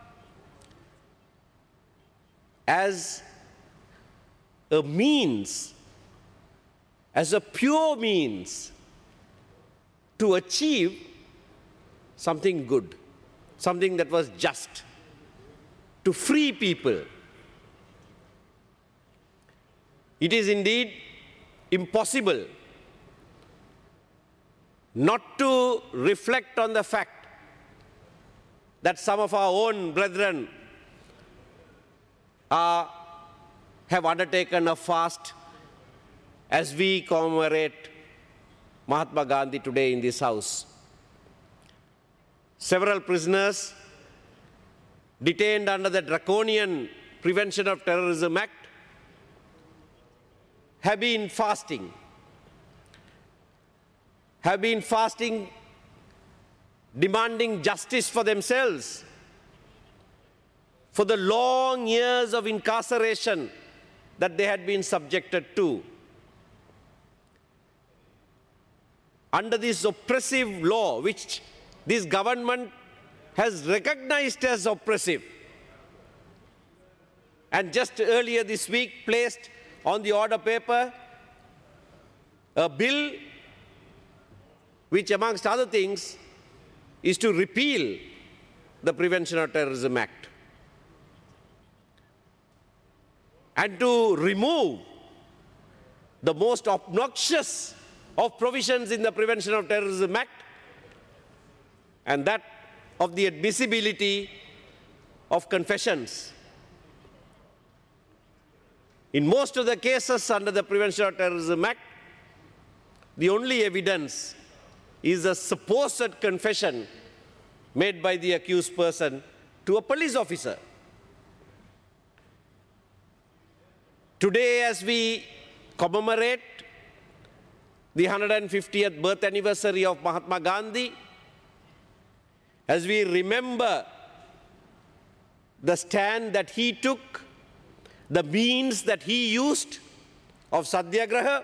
as a means, as a pure means to achieve something good, something that was just, to free people. It is indeed impossible not to reflect on the fact that some of our own brethren are, have undertaken a fast as we commemorate Mahatma Gandhi today in this house. Several prisoners detained under the draconian Prevention of Terrorism Act have been fasting. Have been fasting, demanding justice for themselves for the long years of incarceration that they had been subjected to. Under this oppressive law, which this government has recognized as oppressive, and just earlier this week placed on the order paper a bill which, amongst other things, is to repeal the Prevention of Terrorism Act and to remove the most obnoxious of provisions in the Prevention of Terrorism Act and that of the admissibility of confessions. In most of the cases under the Prevention of Terrorism Act, the only evidence is a supposed confession made by the accused person to a police officer. Today, as we commemorate the 150th birth anniversary of Mahatma Gandhi, as we remember the stand that he took, the means that he used of Satyagraha,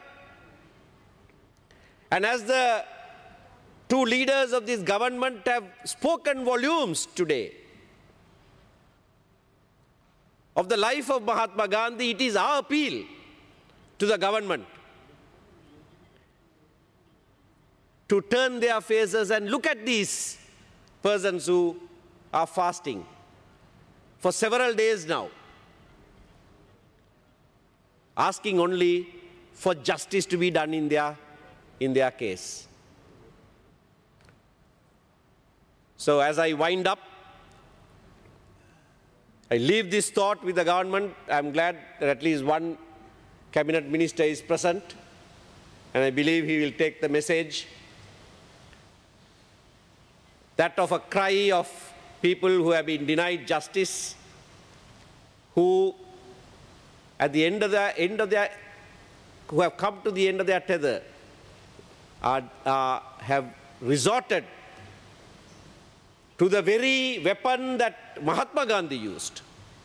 and as the two leaders of this government have spoken volumes today of the life of Mahatma Gandhi, it is our appeal to the government to turn their faces and look at these persons who are fasting for several days now, asking only for justice to be done in their, in their case. So, as I wind up, I leave this thought with the government. I'm glad that at least one cabinet minister is present, and I believe he will take the message that of a cry of people who have been denied justice, who at the end of the end of their who have come to the end of their tether are, uh, have resorted to the very weapon that Mahatma Gandhi used.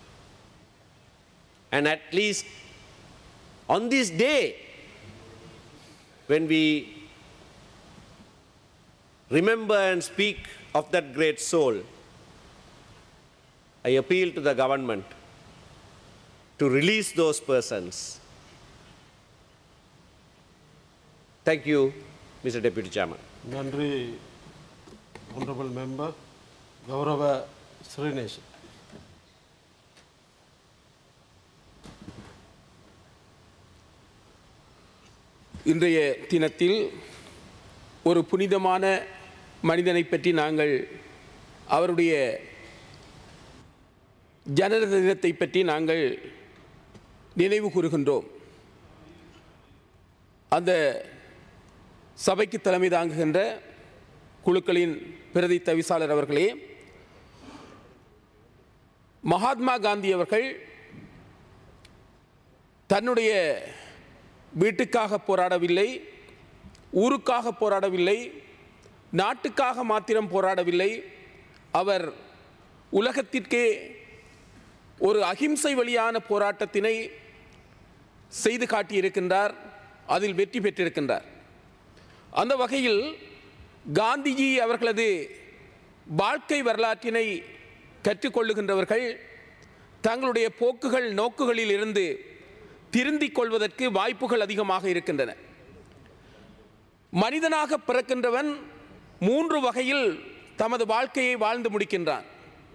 And at least on this day, when we remember and speak of that great soul, I appeal to the government to release those persons. Thank you, Mr. Deputy Chairman. நன்றி honorable member கௌரவ ஸ்ரீநேஷன் இன்றைய தினத்தில் ஒரு புனிதமான மனிதனை பற்றி நாங்கள் அவருடைய ஜனன தினத்தை பற்றி நாங்கள் நினைவு கூறுகின்றோம் அந்த சபைக்கு தலைமை தாங்குகின்ற குழுக்களின் பிரதி தவிசாளர் அவர்களே மகாத்மா காந்தி அவர்கள் தன்னுடைய வீட்டுக்காக போராடவில்லை ஊருக்காக போராடவில்லை நாட்டுக்காக மாத்திரம் போராடவில்லை அவர் உலகத்திற்கே ஒரு அகிம்சை வழியான போராட்டத்தினை செய்து காட்டியிருக்கின்றார் அதில் வெற்றி பெற்றிருக்கின்றார் அந்த வகையில் காந்திஜி அவர்களது வாழ்க்கை வரலாற்றினை கற்றுக்கொள்ளுகின்றவர்கள் தங்களுடைய போக்குகள் நோக்குகளில் இருந்து திருந்திக் கொள்வதற்கு வாய்ப்புகள் அதிகமாக இருக்கின்றன மனிதனாக பிறக்கின்றவன் மூன்று வகையில் தமது வாழ்க்கையை வாழ்ந்து முடிக்கின்றான்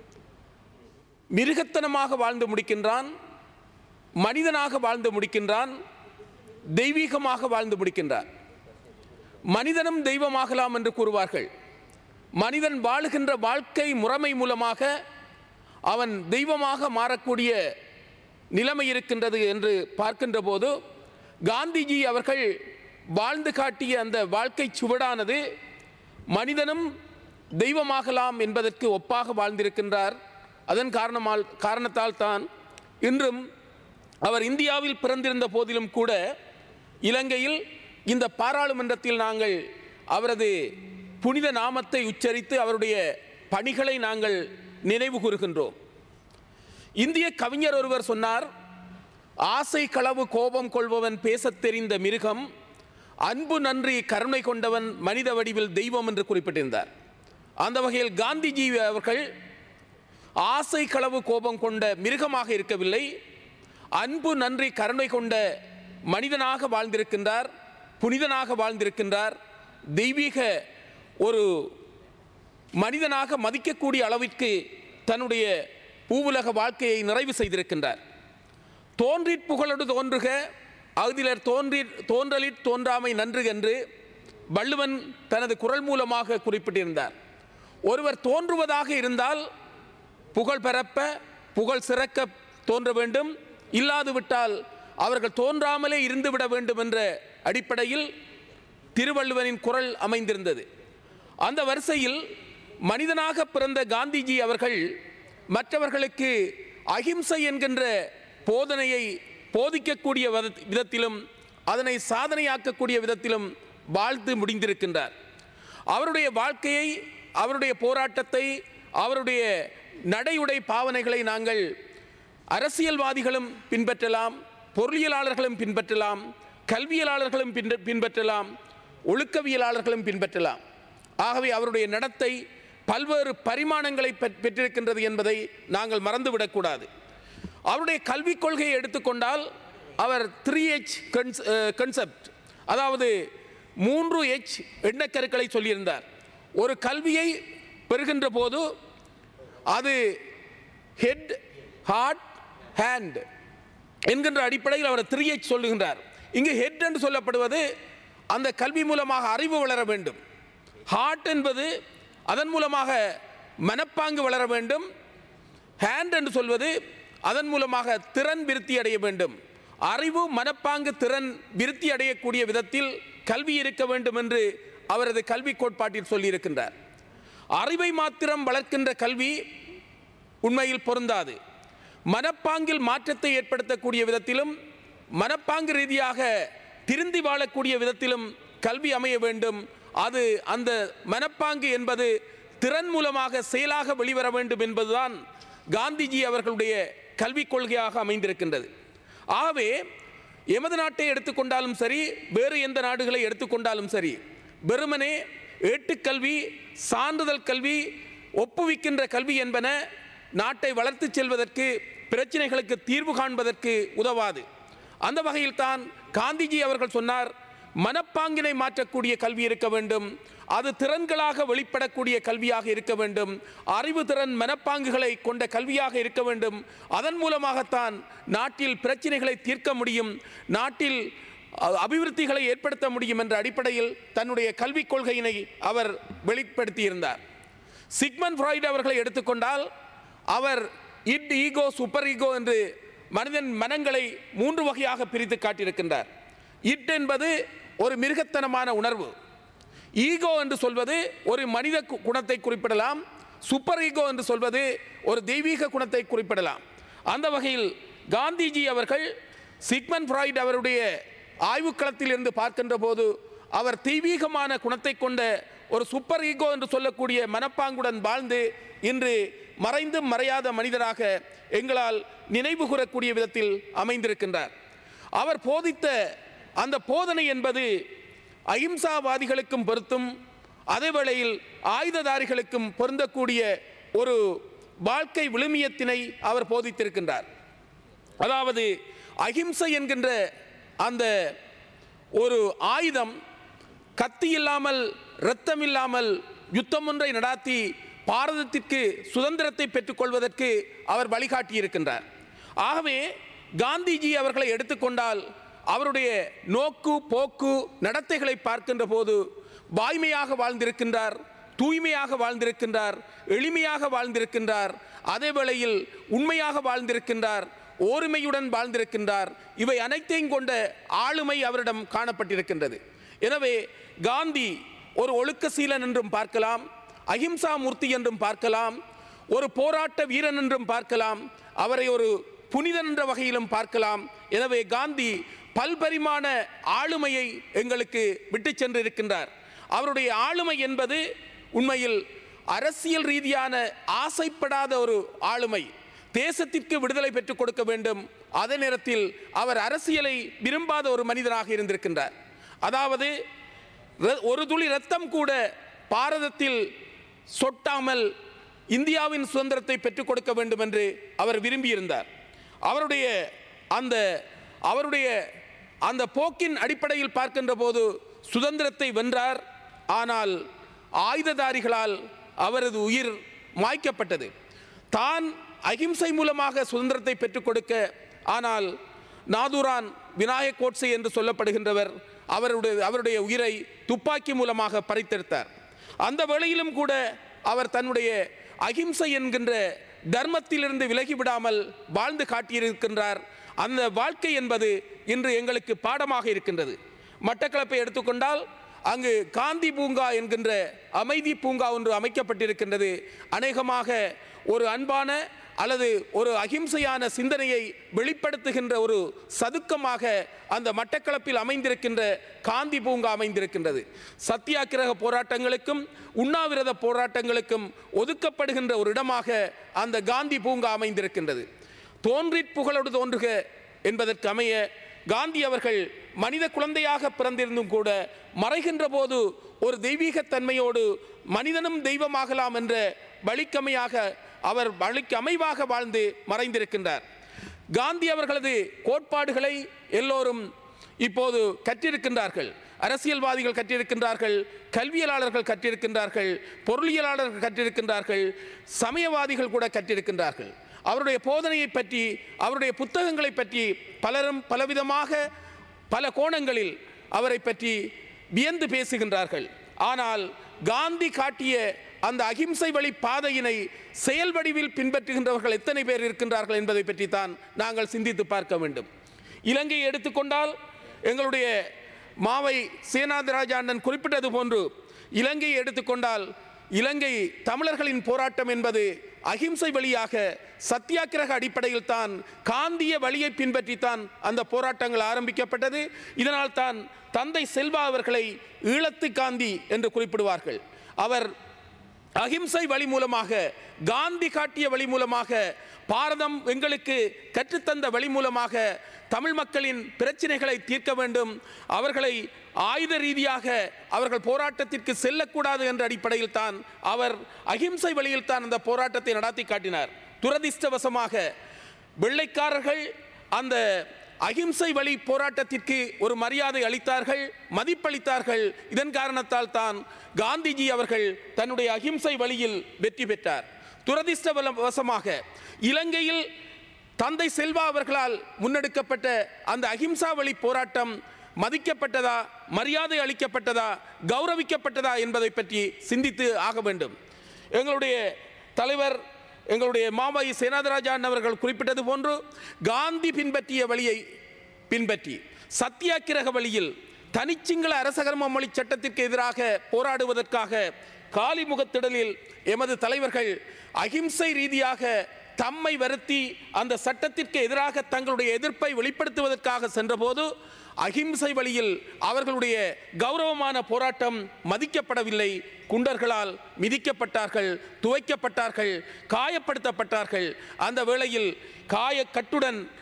மிருகத்தனமாக வாழ்ந்து முடிக்கின்றான் மனிதனாக வாழ்ந்து முடிக்கின்றான் தெய்வீகமாக வாழ்ந்து முடிக்கின்றான் மனிதனும் தெய்வமாகலாம் என்று கூறுவார்கள் மனிதன் வாழுகின்ற வாழ்க்கை முறைமை மூலமாக அவன் தெய்வமாக மாறக்கூடிய நிலைமை இருக்கின்றது என்று பார்க்கின்ற போது காந்திஜி அவர்கள் வாழ்ந்து காட்டிய அந்த வாழ்க்கை சுவடானது மனிதனும் தெய்வமாகலாம் என்பதற்கு ஒப்பாக வாழ்ந்திருக்கின்றார் அதன் காரணமால் காரணத்தால் தான் இன்றும் அவர் இந்தியாவில் பிறந்திருந்த போதிலும் கூட இலங்கையில் இந்த பாராளுமன்றத்தில் நாங்கள் அவரது புனித நாமத்தை உச்சரித்து அவருடைய பணிகளை நாங்கள் நினைவு கூறுகின்றோம் இந்திய கவிஞர் ஒருவர் சொன்னார் ஆசை களவு கோபம் கொள்பவன் பேசத் தெரிந்த மிருகம் அன்பு நன்றி கருணை கொண்டவன் மனித வடிவில் தெய்வம் என்று குறிப்பிட்டிருந்தார் அந்த வகையில் காந்திஜி அவர்கள் ஆசை களவு கோபம் கொண்ட மிருகமாக இருக்கவில்லை அன்பு நன்றி கருணை கொண்ட மனிதனாக வாழ்ந்திருக்கின்றார் புனிதனாக வாழ்ந்திருக்கின்றார் தெய்வீக ஒரு மனிதனாக மதிக்கக்கூடிய அளவிற்கு தன்னுடைய பூவுலக வாழ்க்கையை நிறைவு செய்திருக்கின்றார் தோன்றிற் புகழோடு தோன்றுக அகுதிலர் தோன்றி தோன்றலிற் தோன்றாமை நன்று என்று வள்ளுவன் தனது குரல் மூலமாக குறிப்பிட்டிருந்தார் ஒருவர் தோன்றுவதாக இருந்தால் புகழ் பரப்ப புகழ் சிறக்க தோன்ற வேண்டும் இல்லாது விட்டால் அவர்கள் தோன்றாமலே இருந்துவிட வேண்டும் என்ற அடிப்படையில் திருவள்ளுவனின் குரல் அமைந்திருந்தது அந்த வரிசையில் மனிதனாக பிறந்த காந்திஜி அவர்கள் மற்றவர்களுக்கு அகிம்சை என்கின்ற போதனையை போதிக்கக்கூடிய வித- விதத்திலும் அதனை சாதனையாக்கக்கூடிய விதத்திலும் வாழ்த்து முடிந்திருக்கின்றார் அவருடைய வாழ்க்கையை அவருடைய போராட்டத்தை அவருடைய நடையுடை பாவனைகளை நாங்கள் அரசியல்வாதிகளும் பின்பற்றலாம் பொருளியலாளர்களும் பின்பற்றலாம் கல்வியலாளர்களும் பின்ப- பின்பற்றலாம் ஒழுக்கவியலாளர்களும் பின்பற்றலாம் ஆகவே அவருடைய நடத்தை பல்வேறு பரிமாணங்களை பெற்- பெற்றிருக்கின்றது என்பதை நாங்கள் மறந்துவிடக்கூடாது அவருடைய கல்விக் கொள்கையை எடுத்துக்கொண்டால் அவர் த்ரீ ஹெச் கன்செப்ட் அதாவது மூன்று எச் எண்ணக்கருக்களை சொல்லியிருந்தார் ஒரு கல்வியை பெறுகின்ற போது அது ஹெட் ஹார்ட் ஹேண்ட் என்கின்ற அடிப்படையில் அவர் த்ரீ எச் சொல்லுகின்றார் இங்கு ஹெட் என்று சொல்லப்படுவது அந்த கல்வி மூலமாக அறிவு வளர வேண்டும் ஹார்ட் என்பது அதன் மூலமாக மனப்பாங்கு வளர வேண்டும் ஹேண்ட் என்று சொல்வது அதன் மூலமாக திறன் விருத்தி அடைய வேண்டும் அறிவு மனப்பாங்கு திறன் விருத்தி அடையக்கூடிய விதத்தில் கல்வி இருக்க வேண்டும் என்று அவரது கல்வி கோட்பாட்டில் சொல்லியிருக்கின்றார் அறிவை மாத்திரம் வளர்க்கின்ற கல்வி உண்மையில் பொருந்தாது மனப்பாங்கில் மாற்றத்தை ஏற்படுத்தக்கூடிய விதத்திலும் மனப்பாங்கு ரீதியாக திருந்தி வாழக்கூடிய விதத்திலும் கல்வி அமைய வேண்டும் அது அந்த மனப்பாங்கு என்பது திறன் மூலமாக செயலாக வெளிவர வேண்டும் என்பதுதான் காந்திஜி அவர்களுடைய கல்விக் கொள்கையாக அமைந்திருக்கின்றது ஆகவே எமது நாட்டை எடுத்துக்கொண்டாலும் சரி வேறு எந்த நாடுகளை எடுத்துக்கொண்டாலும் சரி வெறுமனே ஏட்டுக்கல்வி சான்றிதழ் கல்வி ஒப்புவிக்கின்ற கல்வி என்பன நாட்டை வளர்த்து செல்வதற்கு பிரச்சனைகளுக்கு தீர்வு காண்பதற்கு உதவாது அந்த வகையில் தான் காந்திஜி அவர்கள் சொன்னார் மனப்பாங்கினை மாற்றக்கூடிய கல்வி இருக்க வேண்டும் அது திறன்களாக வெளிப்படக்கூடிய கல்வியாக இருக்க வேண்டும் அறிவு திறன் மனப்பாங்குகளை கொண்ட கல்வியாக இருக்க வேண்டும் அதன் மூலமாகத்தான் நாட்டில் பிரச்சனைகளை தீர்க்க முடியும் நாட்டில் அ- அபிவிருத்திகளை ஏற்படுத்த முடியும் என்ற அடிப்படையில் தன்னுடைய கல்விக் கொள்கையினை அவர் வெளிப்படுத்தியிருந்தார் சிக்மன் ஃப்ராய்டு அவர்களை எடுத்துக்கொண்டால் அவர் இட் ஈகோ சூப்பர் ஈகோ என்று மனிதன் மனங்களை மூன்று வகையாக பிரித்து காட்டியிருக்கின்றார் இட் என்பது ஒரு மிருகத்தனமான உணர்வு ஈகோ என்று சொல்வது ஒரு மனித கு- குணத்தை குறிப்பிடலாம் சூப்பர் ஈகோ என்று சொல்வது ஒரு தெய்வீக குணத்தை குறிப்பிடலாம் அந்த வகையில் காந்திஜி அவர்கள் சிக்மன் ஃப்ராய்டு அவருடைய ஆய்வுக்களத்தில் இருந்து பார்க்கின்ற போது அவர் தெய்வீகமான குணத்தை கொண்ட ஒரு சூப்பர் ஈகோ என்று சொல்லக்கூடிய மனப்பாங்குடன் வாழ்ந்து இன்று மறைந்தும் மறையாத மனிதராக எங்களால் நினைவு கூறக்கூடிய விதத்தில் அமைந்திருக்கின்றார் அவர் போதித்த அந்த போதனை என்பது அகிம்சாவாதிகளுக்கும் பொருத்தும் அதே வேளையில் ஆயுததாரிகளுக்கும் பொருந்தக்கூடிய ஒரு வாழ்க்கை விழுமியத்தினை அவர் போதித்திருக்கின்றார் அதாவது அகிம்சை என்கின்ற அந்த ஒரு ஆயுதம் கத்தி இல்லாமல் இரத்தம் இல்லாமல் யுத்தம் ஒன்றை நடாத்தி பாரதத்திற்கு சுதந்திரத்தை பெற்றுக்கொள்வதற்கு அவர் வழிகாட்டியிருக்கின்றார் ஆகவே காந்திஜி அவர்களை எடுத்துக்கொண்டால் அவருடைய நோக்கு போக்கு நடத்தைகளை பார்க்கின்ற போது வாய்மையாக வாழ்ந்திருக்கின்றார் தூய்மையாக வாழ்ந்திருக்கின்றார் எளிமையாக வாழ்ந்திருக்கின்றார் அதே வேளையில் உண்மையாக வாழ்ந்திருக்கின்றார் ஓர்மையுடன் வாழ்ந்திருக்கின்றார் இவை அனைத்தையும் கொண்ட ஆளுமை அவரிடம் காணப்பட்டிருக்கின்றது எனவே காந்தி ஒரு ஒழுக்கசீலன் என்றும் பார்க்கலாம் அகிம்சா மூர்த்தி என்றும் பார்க்கலாம் ஒரு போராட்ட வீரன் என்றும் பார்க்கலாம் அவரை ஒரு புனிதன் என்ற வகையிலும் பார்க்கலாம் எனவே காந்தி பல்பரிமாண ஆளுமையை எங்களுக்கு விட்டு சென்றிருக்கின்றார் அவருடைய ஆளுமை என்பது உண்மையில் அரசியல் ரீதியான ஆசைப்படாத ஒரு ஆளுமை தேசத்திற்கு விடுதலை பெற்றுக் கொடுக்க வேண்டும் அதே நேரத்தில் அவர் அரசியலை விரும்பாத ஒரு மனிதனாக இருந்திருக்கின்றார் அதாவது ர- ஒரு துளி ரத்தம் கூட பாரதத்தில் சொட்டாமல் இந்தியாவின் சுதந்திரத்தை பெற்றுக் கொடுக்க வேண்டும் என்று அவர் விரும்பியிருந்தார் அவருடைய அந்த அவருடைய அந்த போக்கின் அடிப்படையில் பார்க்கின்ற போது சுதந்திரத்தை வென்றார் ஆனால் ஆயுததாரிகளால் அவரது உயிர் மாய்க்கப்பட்டது தான் அகிம்சை மூலமாக சுதந்திரத்தை பெற்றுக் கொடுக்க ஆனால் நாதுரான் விநாயக் கோட்சே என்று சொல்லப்படுகின்றவர் அவருடைய அவருடைய உயிரை துப்பாக்கி மூலமாக பறித்தெடுத்தார் அந்த வேளையிலும் கூட அவர் தன்னுடைய அகிம்சை என்கின்ற தர்மத்திலிருந்து விலகி விடாமல் வாழ்ந்து காட்டியிருக்கின்றார் அந்த வாழ்க்கை என்பது இன்று எங்களுக்கு பாடமாக இருக்கின்றது மட்டக்களப்பை எடுத்துக்கொண்டால் அங்கு காந்தி பூங்கா என்கின்ற அமைதி பூங்கா ஒன்று அமைக்கப்பட்டிருக்கின்றது அநேகமாக ஒரு அன்பான அல்லது ஒரு அகிம்சையான சிந்தனையை வெளிப்படுத்துகின்ற ஒரு சதுக்கமாக அந்த மட்டக்களப்பில் அமைந்திருக்கின்ற காந்தி பூங்கா அமைந்திருக்கின்றது சத்தியாகிரக போராட்டங்களுக்கும் உண்ணாவிரத போராட்டங்களுக்கும் ஒதுக்கப்படுகின்ற ஒரு இடமாக அந்த காந்தி பூங்கா அமைந்திருக்கின்றது தோன்றிற் புகழோடு தோன்றுக என்பதற்கு அமைய காந்தி அவர்கள் மனித குழந்தையாக பிறந்திருந்தும் கூட மறைகின்ற போது ஒரு தெய்வீகத் தன்மையோடு மனிதனும் தெய்வமாகலாம் என்ற வழிக்கமையாக அவர் வழிக்கு அமைவாக வாழ்ந்து மறைந்திருக்கின்றார் காந்தி அவர்களது கோட்பாடுகளை எல்லோரும் இப்போது கற்றிருக்கின்றார்கள் அரசியல்வாதிகள் கற்றிருக்கின்றார்கள் கல்வியலாளர்கள் கற்றிருக்கின்றார்கள் பொருளியலாளர்கள் கற்றிருக்கின்றார்கள் சமயவாதிகள் கூட கற்றிருக்கின்றார்கள் அவருடைய போதனையை பற்றி அவருடைய புத்தகங்களை பற்றி பலரும் பலவிதமாக பல கோணங்களில் அவரை பற்றி வியந்து பேசுகின்றார்கள் ஆனால் காந்தி காட்டிய அந்த அகிம்சை வழி பாதையினை செயல் வடிவில் பின்பற்றுகின்றவர்கள் எத்தனை பேர் இருக்கின்றார்கள் என்பதை பற்றி தான் நாங்கள் சிந்தித்து பார்க்க வேண்டும் இலங்கையை எடுத்துக்கொண்டால் எங்களுடைய மாவை சேனாதிராஜா அண்ணன் குறிப்பிட்டது போன்று இலங்கையை எடுத்துக்கொண்டால் இலங்கை தமிழர்களின் போராட்டம் என்பது அகிம்சை வழியாக சத்தியாகிரக அடிப்படையில் தான் காந்திய வழியை பின்பற்றித்தான் அந்த போராட்டங்கள் ஆரம்பிக்கப்பட்டது இதனால் தான் தந்தை செல்வா அவர்களை ஈழத்து காந்தி என்று குறிப்பிடுவார்கள் அவர் அகிம்சை வழி மூலமாக காந்தி காட்டிய வழி மூலமாக பாரதம் எங்களுக்கு கற்றுத்தந்த வழி மூலமாக தமிழ் மக்களின் பிரச்சனைகளை தீர்க்க வேண்டும் அவர்களை ஆயுத ரீதியாக அவர்கள் போராட்டத்திற்கு செல்லக்கூடாது என்ற அடிப்படையில் தான் அவர் அகிம்சை வழியில் தான் அந்த போராட்டத்தை நடத்தி காட்டினார் துரதிர்ஷ்டவசமாக வெள்ளைக்காரர்கள் அந்த அகிம்சை வழி போராட்டத்திற்கு ஒரு மரியாதை அளித்தார்கள் மதிப்பளித்தார்கள் இதன் காரணத்தால் தான் காந்திஜி அவர்கள் தன்னுடைய அகிம்சை வழியில் வெற்றி பெற்றார் துரதிர்ஷ்டவசமாக இலங்கையில் தந்தை செல்வா அவர்களால் முன்னெடுக்கப்பட்ட அந்த அகிம்சா வழி போராட்டம் மதிக்கப்பட்டதா மரியாதை அளிக்கப்பட்டதா கௌரவிக்கப்பட்டதா என்பதை பற்றி சிந்தித்து ஆக வேண்டும் எங்களுடைய தலைவர் எங்களுடைய மாமாயி சேனாதராஜான் அவர்கள் குறிப்பிட்டது போன்று காந்தி பின்பற்றிய வழியை பின்பற்றி சத்தியாகிரக வழியில் தனிச்சிங்கள அரசகர்ம மொழி சட்டத்திற்கு எதிராக போராடுவதற்காக காலிமுகத்திடலில் எமது தலைவர்கள் அகிம்சை ரீதியாக தம்மை வருத்தி அந்த சட்டத்திற்கு எதிராக தங்களுடைய எதிர்ப்பை வெளிப்படுத்துவதற்காக சென்றபோது அகிம்சை வழியில் அவர்களுடைய கௌரவமான போராட்டம் மதிக்கப்படவில்லை குண்டர்களால் மிதிக்கப்பட்டார்கள் துவைக்கப்பட்டார்கள் காயப்படுத்தப்பட்டார்கள் அந்த வேளையில் காயக்கட்டுடன்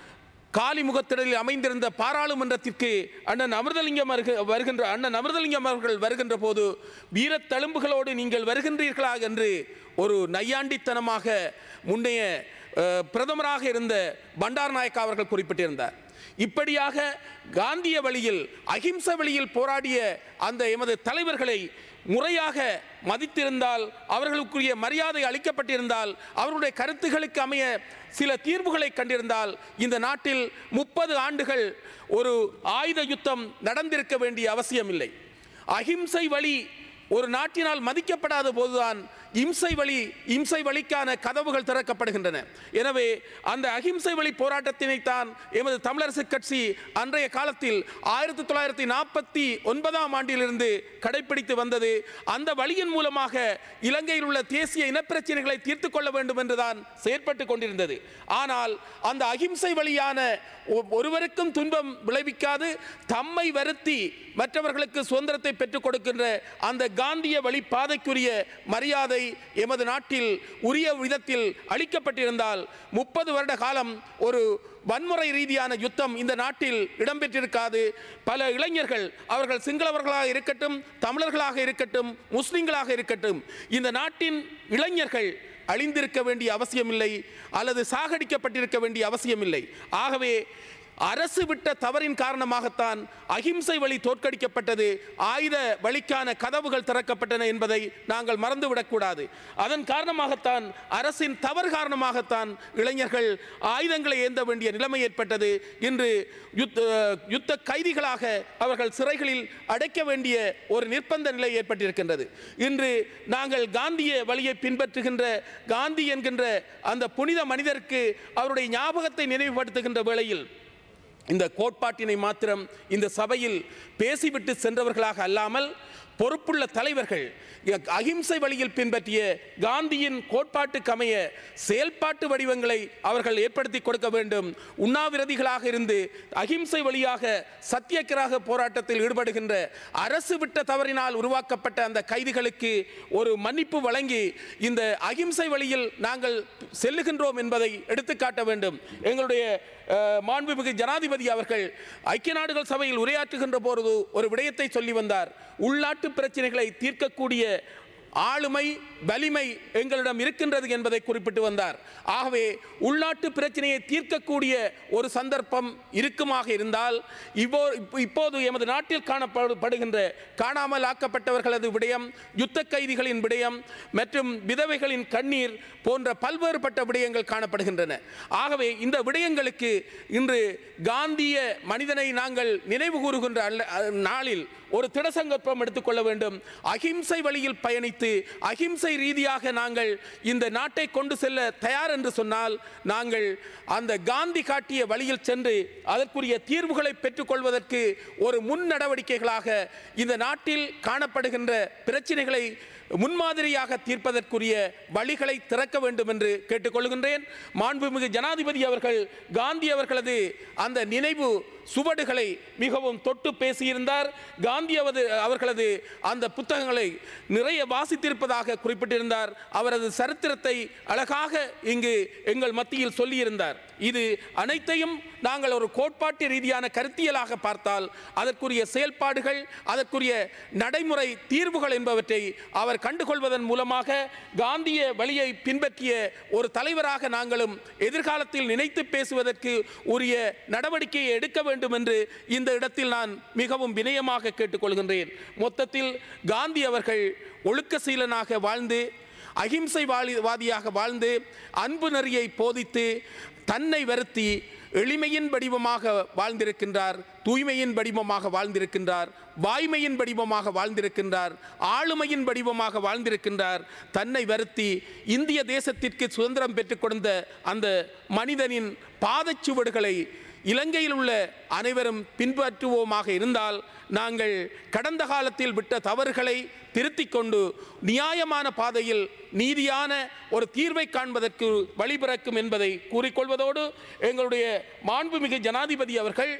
காலிமுகத்திடலில் அமைந்திருந்த பாராளுமன்றத்திற்கு அண்ணன் அமிர்தலிங்கம் வருக- வருகின்ற அண்ணன் அமிர்தலிங்கம் அவர்கள் வருகின்ற போது வீரத் தழும்புகளோடு நீங்கள் வருகின்றீர்களா என்று ஒரு நையாண்டித்தனமாக முன்னைய அஹ், பிரதமராக இருந்த பண்டார் நாயக்கா அவர்கள் குறிப்பிட்டிருந்தார் இப்படியாக காந்திய வழியில் அகிம்ச வழியில் போராடிய அந்த எமது தலைவர்களை முறையாக மதித்திருந்தால் அவர்களுக்குரிய மரியாதை அளிக்கப்பட்டிருந்தால் அவர்களுடைய கருத்துகளுக்கு அமைய சில தீர்வுகளை கண்டிருந்தால் இந்த நாட்டில் முப்பது ஆண்டுகள் ஒரு ஆயுத யுத்தம் நடந்திருக்க வேண்டிய அவசியமில்லை அகிம்சை வழி ஒரு நாட்டினால் மதிக்கப்படாத போதுதான் இம்சை வழி இம்சை வழிக்கான கதவுகள் திறக்கப்படுகின்றன எனவே அந்த அகிம்சை வழி போராட்டத்தினைத்தான் எமது தமிழரசு கட்சி அன்றைய காலத்தில் ஆயிரத்தி தொள்ளாயிரத்தி நாற்பத்தி ஒன்பதாம் ஆண்டிலிருந்து கடைபிடித்து வந்தது அந்த வழியின் மூலமாக இலங்கையில் உள்ள தேசிய இனப்பிரச்சனைகளை தீர்த்து கொள்ள வேண்டும் என்றுதான் செயற்பட்டு கொண்டிருந்தது ஆனால் அந்த அகிம்சை வழியான ஒ- ஒருவருக்கும் துன்பம் விளைவிக்காது தம்மை வருத்தி மற்றவர்களுக்கு சுதந்திரத்தை பெற்றுக் கொடுக்கின்ற அந்த காந்திய வழி பாதைக்குரிய மரியாதை எமது நாட்டில் உரிய விதத்தில் அளிக்கப்பட்டிருந்தால் முப்பது வருட காலம் ஒரு வன்முறை ரீதியான யுத்தம் இந்த நாட்டில் இடம்பெற்றிருக்காது பல இளைஞர்கள் அவர்கள் சிங்களவர்களாக இருக்கட்டும் தமிழர்களாக இருக்கட்டும் முஸ்லிம்களாக இருக்கட்டும் இந்த நாட்டின் இளைஞர்கள் அழிந்திருக்க வேண்டிய அவசியமில்லை அல்லது சாகடிக்கப்பட்டிருக்க வேண்டிய அவசியமில்லை ஆகவே அரசு விட்ட தவறின் காரணமாகத்தான் அகிம்சை வழி தோற்கடிக்கப்பட்டது ஆயுத வழிக்கான கதவுகள் திறக்கப்பட்டன என்பதை நாங்கள் மறந்துவிடக்கூடாது அதன் காரணமாகத்தான் அரசின் தவறு காரணமாகத்தான் இளைஞர்கள் ஆயுதங்களை ஏந்த வேண்டிய நிலைமை ஏற்பட்டது இன்று யுத்த யுத்த கைதிகளாக அவர்கள் சிறைகளில் அடைக்க வேண்டிய ஒரு நிர்பந்த நிலை ஏற்பட்டிருக்கின்றது இன்று நாங்கள் காந்திய வழியை பின்பற்றுகின்ற காந்தி என்கின்ற அந்த புனித மனிதருக்கு அவருடைய ஞாபகத்தை நினைவுபடுத்துகின்ற வேளையில் இந்த கோட்பாட்டினை மாத்திரம் இந்த சபையில் பேசிவிட்டு சென்றவர்களாக அல்லாமல் பொறுப்புள்ள தலைவர்கள் அகிம்சை வழியில் பின்பற்றிய காந்தியின் கோட்பாட்டுக்கு அமைய செயல்பாட்டு வடிவங்களை அவர்கள் ஏற்படுத்தி கொடுக்க வேண்டும் உண்ணாவிரதிகளாக இருந்து அகிம்சை வழியாக சத்தியக்கிரக போராட்டத்தில் ஈடுபடுகின்ற அரசு விட்ட தவறினால் உருவாக்கப்பட்ட அந்த கைதிகளுக்கு ஒரு மன்னிப்பு வழங்கி இந்த அகிம்சை வழியில் நாங்கள் செல்லுகின்றோம் என்பதை எடுத்துக்காட்ட வேண்டும் எங்களுடைய அஹ், மாண்புமிகு ஜனாதிபதி அவர்கள் ஐக்கிய நாடுகள் சபையில் உரையாற்றுகின்ற போது ஒரு விடயத்தை சொல்லி வந்தார் உள்நாட்டு பிரச்சனைகளை தீர்க்கக்கூடிய ஆளுமை வலிமை எங்களிடம் இருக்கின்றது என்பதை குறிப்பிட்டு வந்தார் ஆகவே உள்நாட்டு பிரச்சனையை தீர்க்கக்கூடிய ஒரு சந்தர்ப்பம் இருக்குமாக இருந்தால் இப்போ இப்போ- இப்போது எமது நாட்டில் காணப்படுகின்ற காணாமல் ஆக்கப்பட்டவர்களது விடயம் யுத்த கைதிகளின் விடயம் மற்றும் விதவைகளின் கண்ணீர் போன்ற பல்வேறுபட்ட விடயங்கள் காணப்படுகின்றன ஆகவே இந்த விடயங்களுக்கு இன்று காந்திய மனிதனை நாங்கள் நினைவு கூறுகின்ற அல்ல- அ- நாளில் ஒரு திடசங்கற்பம் எடுத்துக்கொள்ள வேண்டும் அகிம்சை வழியில் பயணித்து அகிம்சை ரீதியாக நாங்கள் இந்த நாட்டை கொண்டு செல்ல தயார் என்று சொன்னால் நாங்கள் அந்த காந்தி காட்டிய வழியில் சென்று அதற்குரிய தீர்வுகளை பெற்றுக்கொள்வதற்கு ஒரு முன் நடவடிக்கைகளாக இந்த நாட்டில் காணப்படுகின்ற பிரச்சனைகளை முன்மாதிரியாக தீர்ப்பதற்குரிய வழிகளை திறக்க வேண்டும் என்று கேட்டுக்கொள்கின்றேன் மாண்புமிகு ஜனாதிபதி அவர்கள் காந்தி அவர்களது அந்த நினைவு சுவடுகளை மிகவும் தொட்டு பேசியிருந்தார் காந்தி அவரது அவர்களது அந்த புத்தகங்களை நிறைய வாசித்திருப்பதாக குறிப்பிட்டிருந்தார் அவரது சரித்திரத்தை அழகாக இங்கு எங்கள் மத்தியில் சொல்லியிருந்தார் இது அனைத்தையும் நாங்கள் ஒரு கோட்பாட்டு ரீதியான கருத்தியலாக பார்த்தால் அதற்குரிய செயல்பாடுகள் அதற்குரிய நடைமுறை தீர்வுகள் என்பவற்றை அவர் கண்டுகொள்வதன் மூலமாக காந்திய வழியை பின்பற்றிய ஒரு தலைவராக நாங்களும் எதிர்காலத்தில் நினைத்து பேசுவதற்கு உரிய நடவடிக்கையை எடுக்க வேண்டும் என்று இந்த இடத்தில் நான் மிகவும் வினயமாக கேட்டுக்கொள்கின்றேன் மொத்தத்தில் காந்தி அவர்கள் ஒழுக்கசீலனாக வாழ்ந்து அகிம்சை வாலி- வாதியாக வாழ்ந்து அன்பு நெறியை போதித்து தன்னை வருத்தி எளிமையின் வடிவமாக வாழ்ந்திருக்கின்றார் தூய்மையின் வடிவமாக வாழ்ந்திருக்கின்றார் வாய்மையின் வடிவமாக வாழ்ந்திருக்கின்றார் ஆளுமையின் வடிவமாக வாழ்ந்திருக்கின்றார் தன்னை வருத்தி இந்திய தேசத்திற்கு சுதந்திரம் பெற்றுக் கொடுத்த அந்த மனிதனின் பாதச்சுவடுகளை இலங்கையில் உள்ள அனைவரும் பின்பற்றுவோமாக இருந்தால் நாங்கள் கடந்த காலத்தில் விட்ட தவறுகளை திருத்திக் கொண்டு நியாயமான பாதையில் நீதியான ஒரு தீர்வை காண்பதற்கு வழிபிறக்கும் என்பதை கூறிக்கொள்வதோடு எங்களுடைய மாண்புமிகு ஜனாதிபதி அவர்கள்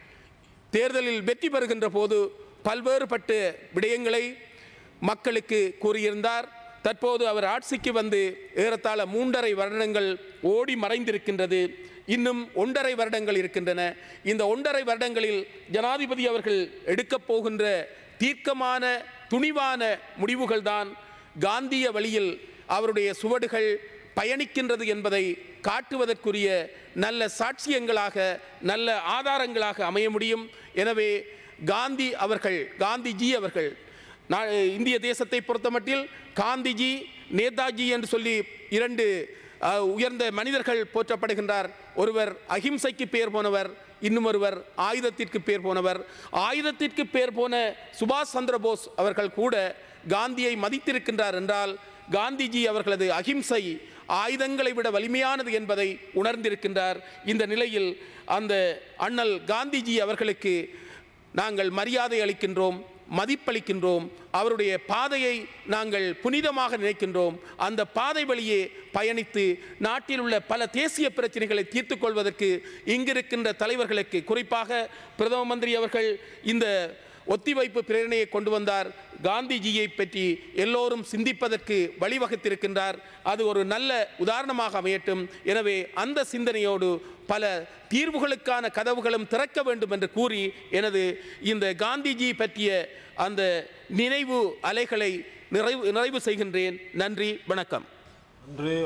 தேர்தலில் வெற்றி பெறுகின்ற போது பல்வேறுபட்ட விடயங்களை மக்களுக்கு கூறியிருந்தார் தற்போது அவர் ஆட்சிக்கு வந்து ஏறத்தாழ மூன்றரை வருடங்கள் ஓடி மறைந்திருக்கின்றது இன்னும் ஒன்றரை வருடங்கள் இருக்கின்றன இந்த ஒன்றரை வருடங்களில் ஜனாதிபதி அவர்கள் எடுக்கப் போகின்ற தீர்க்கமான துணிவான முடிவுகள்தான் காந்திய வழியில் அவருடைய சுவடுகள் பயணிக்கின்றது என்பதை காட்டுவதற்குரிய நல்ல சாட்சியங்களாக நல்ல ஆதாரங்களாக அமைய முடியும் எனவே காந்தி அவர்கள் காந்திஜி அவர்கள் நான் இந்திய தேசத்தை பொறுத்தமட்டில் காந்திஜி நேதாஜி என்று சொல்லி இரண்டு அஹ், உயர்ந்த மனிதர்கள் போற்றப்படுகின்றார் ஒருவர் அகிம்சைக்கு பேர் போனவர் இன்னும் ஒருவர் ஆயுதத்திற்கு பேர் போனவர் ஆயுதத்திற்கு பேர் போன சுபாஷ் சந்திர போஸ் அவர்கள் கூட காந்தியை மதித்திருக்கின்றார் என்றால் காந்திஜி அவர்களது அகிம்சை ஆயுதங்களை விட வலிமையானது என்பதை உணர்ந்திருக்கின்றார் இந்த நிலையில் அந்த அண்ணல் காந்திஜி அவர்களுக்கு நாங்கள் மரியாதை அளிக்கின்றோம் மதிப்பளிக்கின்றோம் அவருடைய பாதையை நாங்கள் புனிதமாக நினைக்கின்றோம் அந்த பாதை வழியே பயணித்து நாட்டில் உள்ள பல தேசிய பிரச்சனைகளை தீர்த்து கொள்வதற்கு இங்கிருக்கின்ற தலைவர்களுக்கு குறிப்பாக பிரதம மந்திரி அவர்கள் இந்த ஒத்திவைப்பு பிரேரணையை கொண்டு வந்தார் காந்திஜியை பற்றி எல்லோரும் சிந்திப்பதற்கு வழிவகுத்திருக்கின்றார் அது ஒரு நல்ல உதாரணமாக அமையட்டும் எனவே அந்த சிந்தனையோடு பல தீர்வுகளுக்கான கதவுகளும் திறக்க வேண்டும் என்று கூறி எனது இந்த காந்திஜி பற்றிய அந்த நினைவு அலைகளை நிறைவு நிறைவு செய்கின்றேன் நன்றி வணக்கம் நன்றி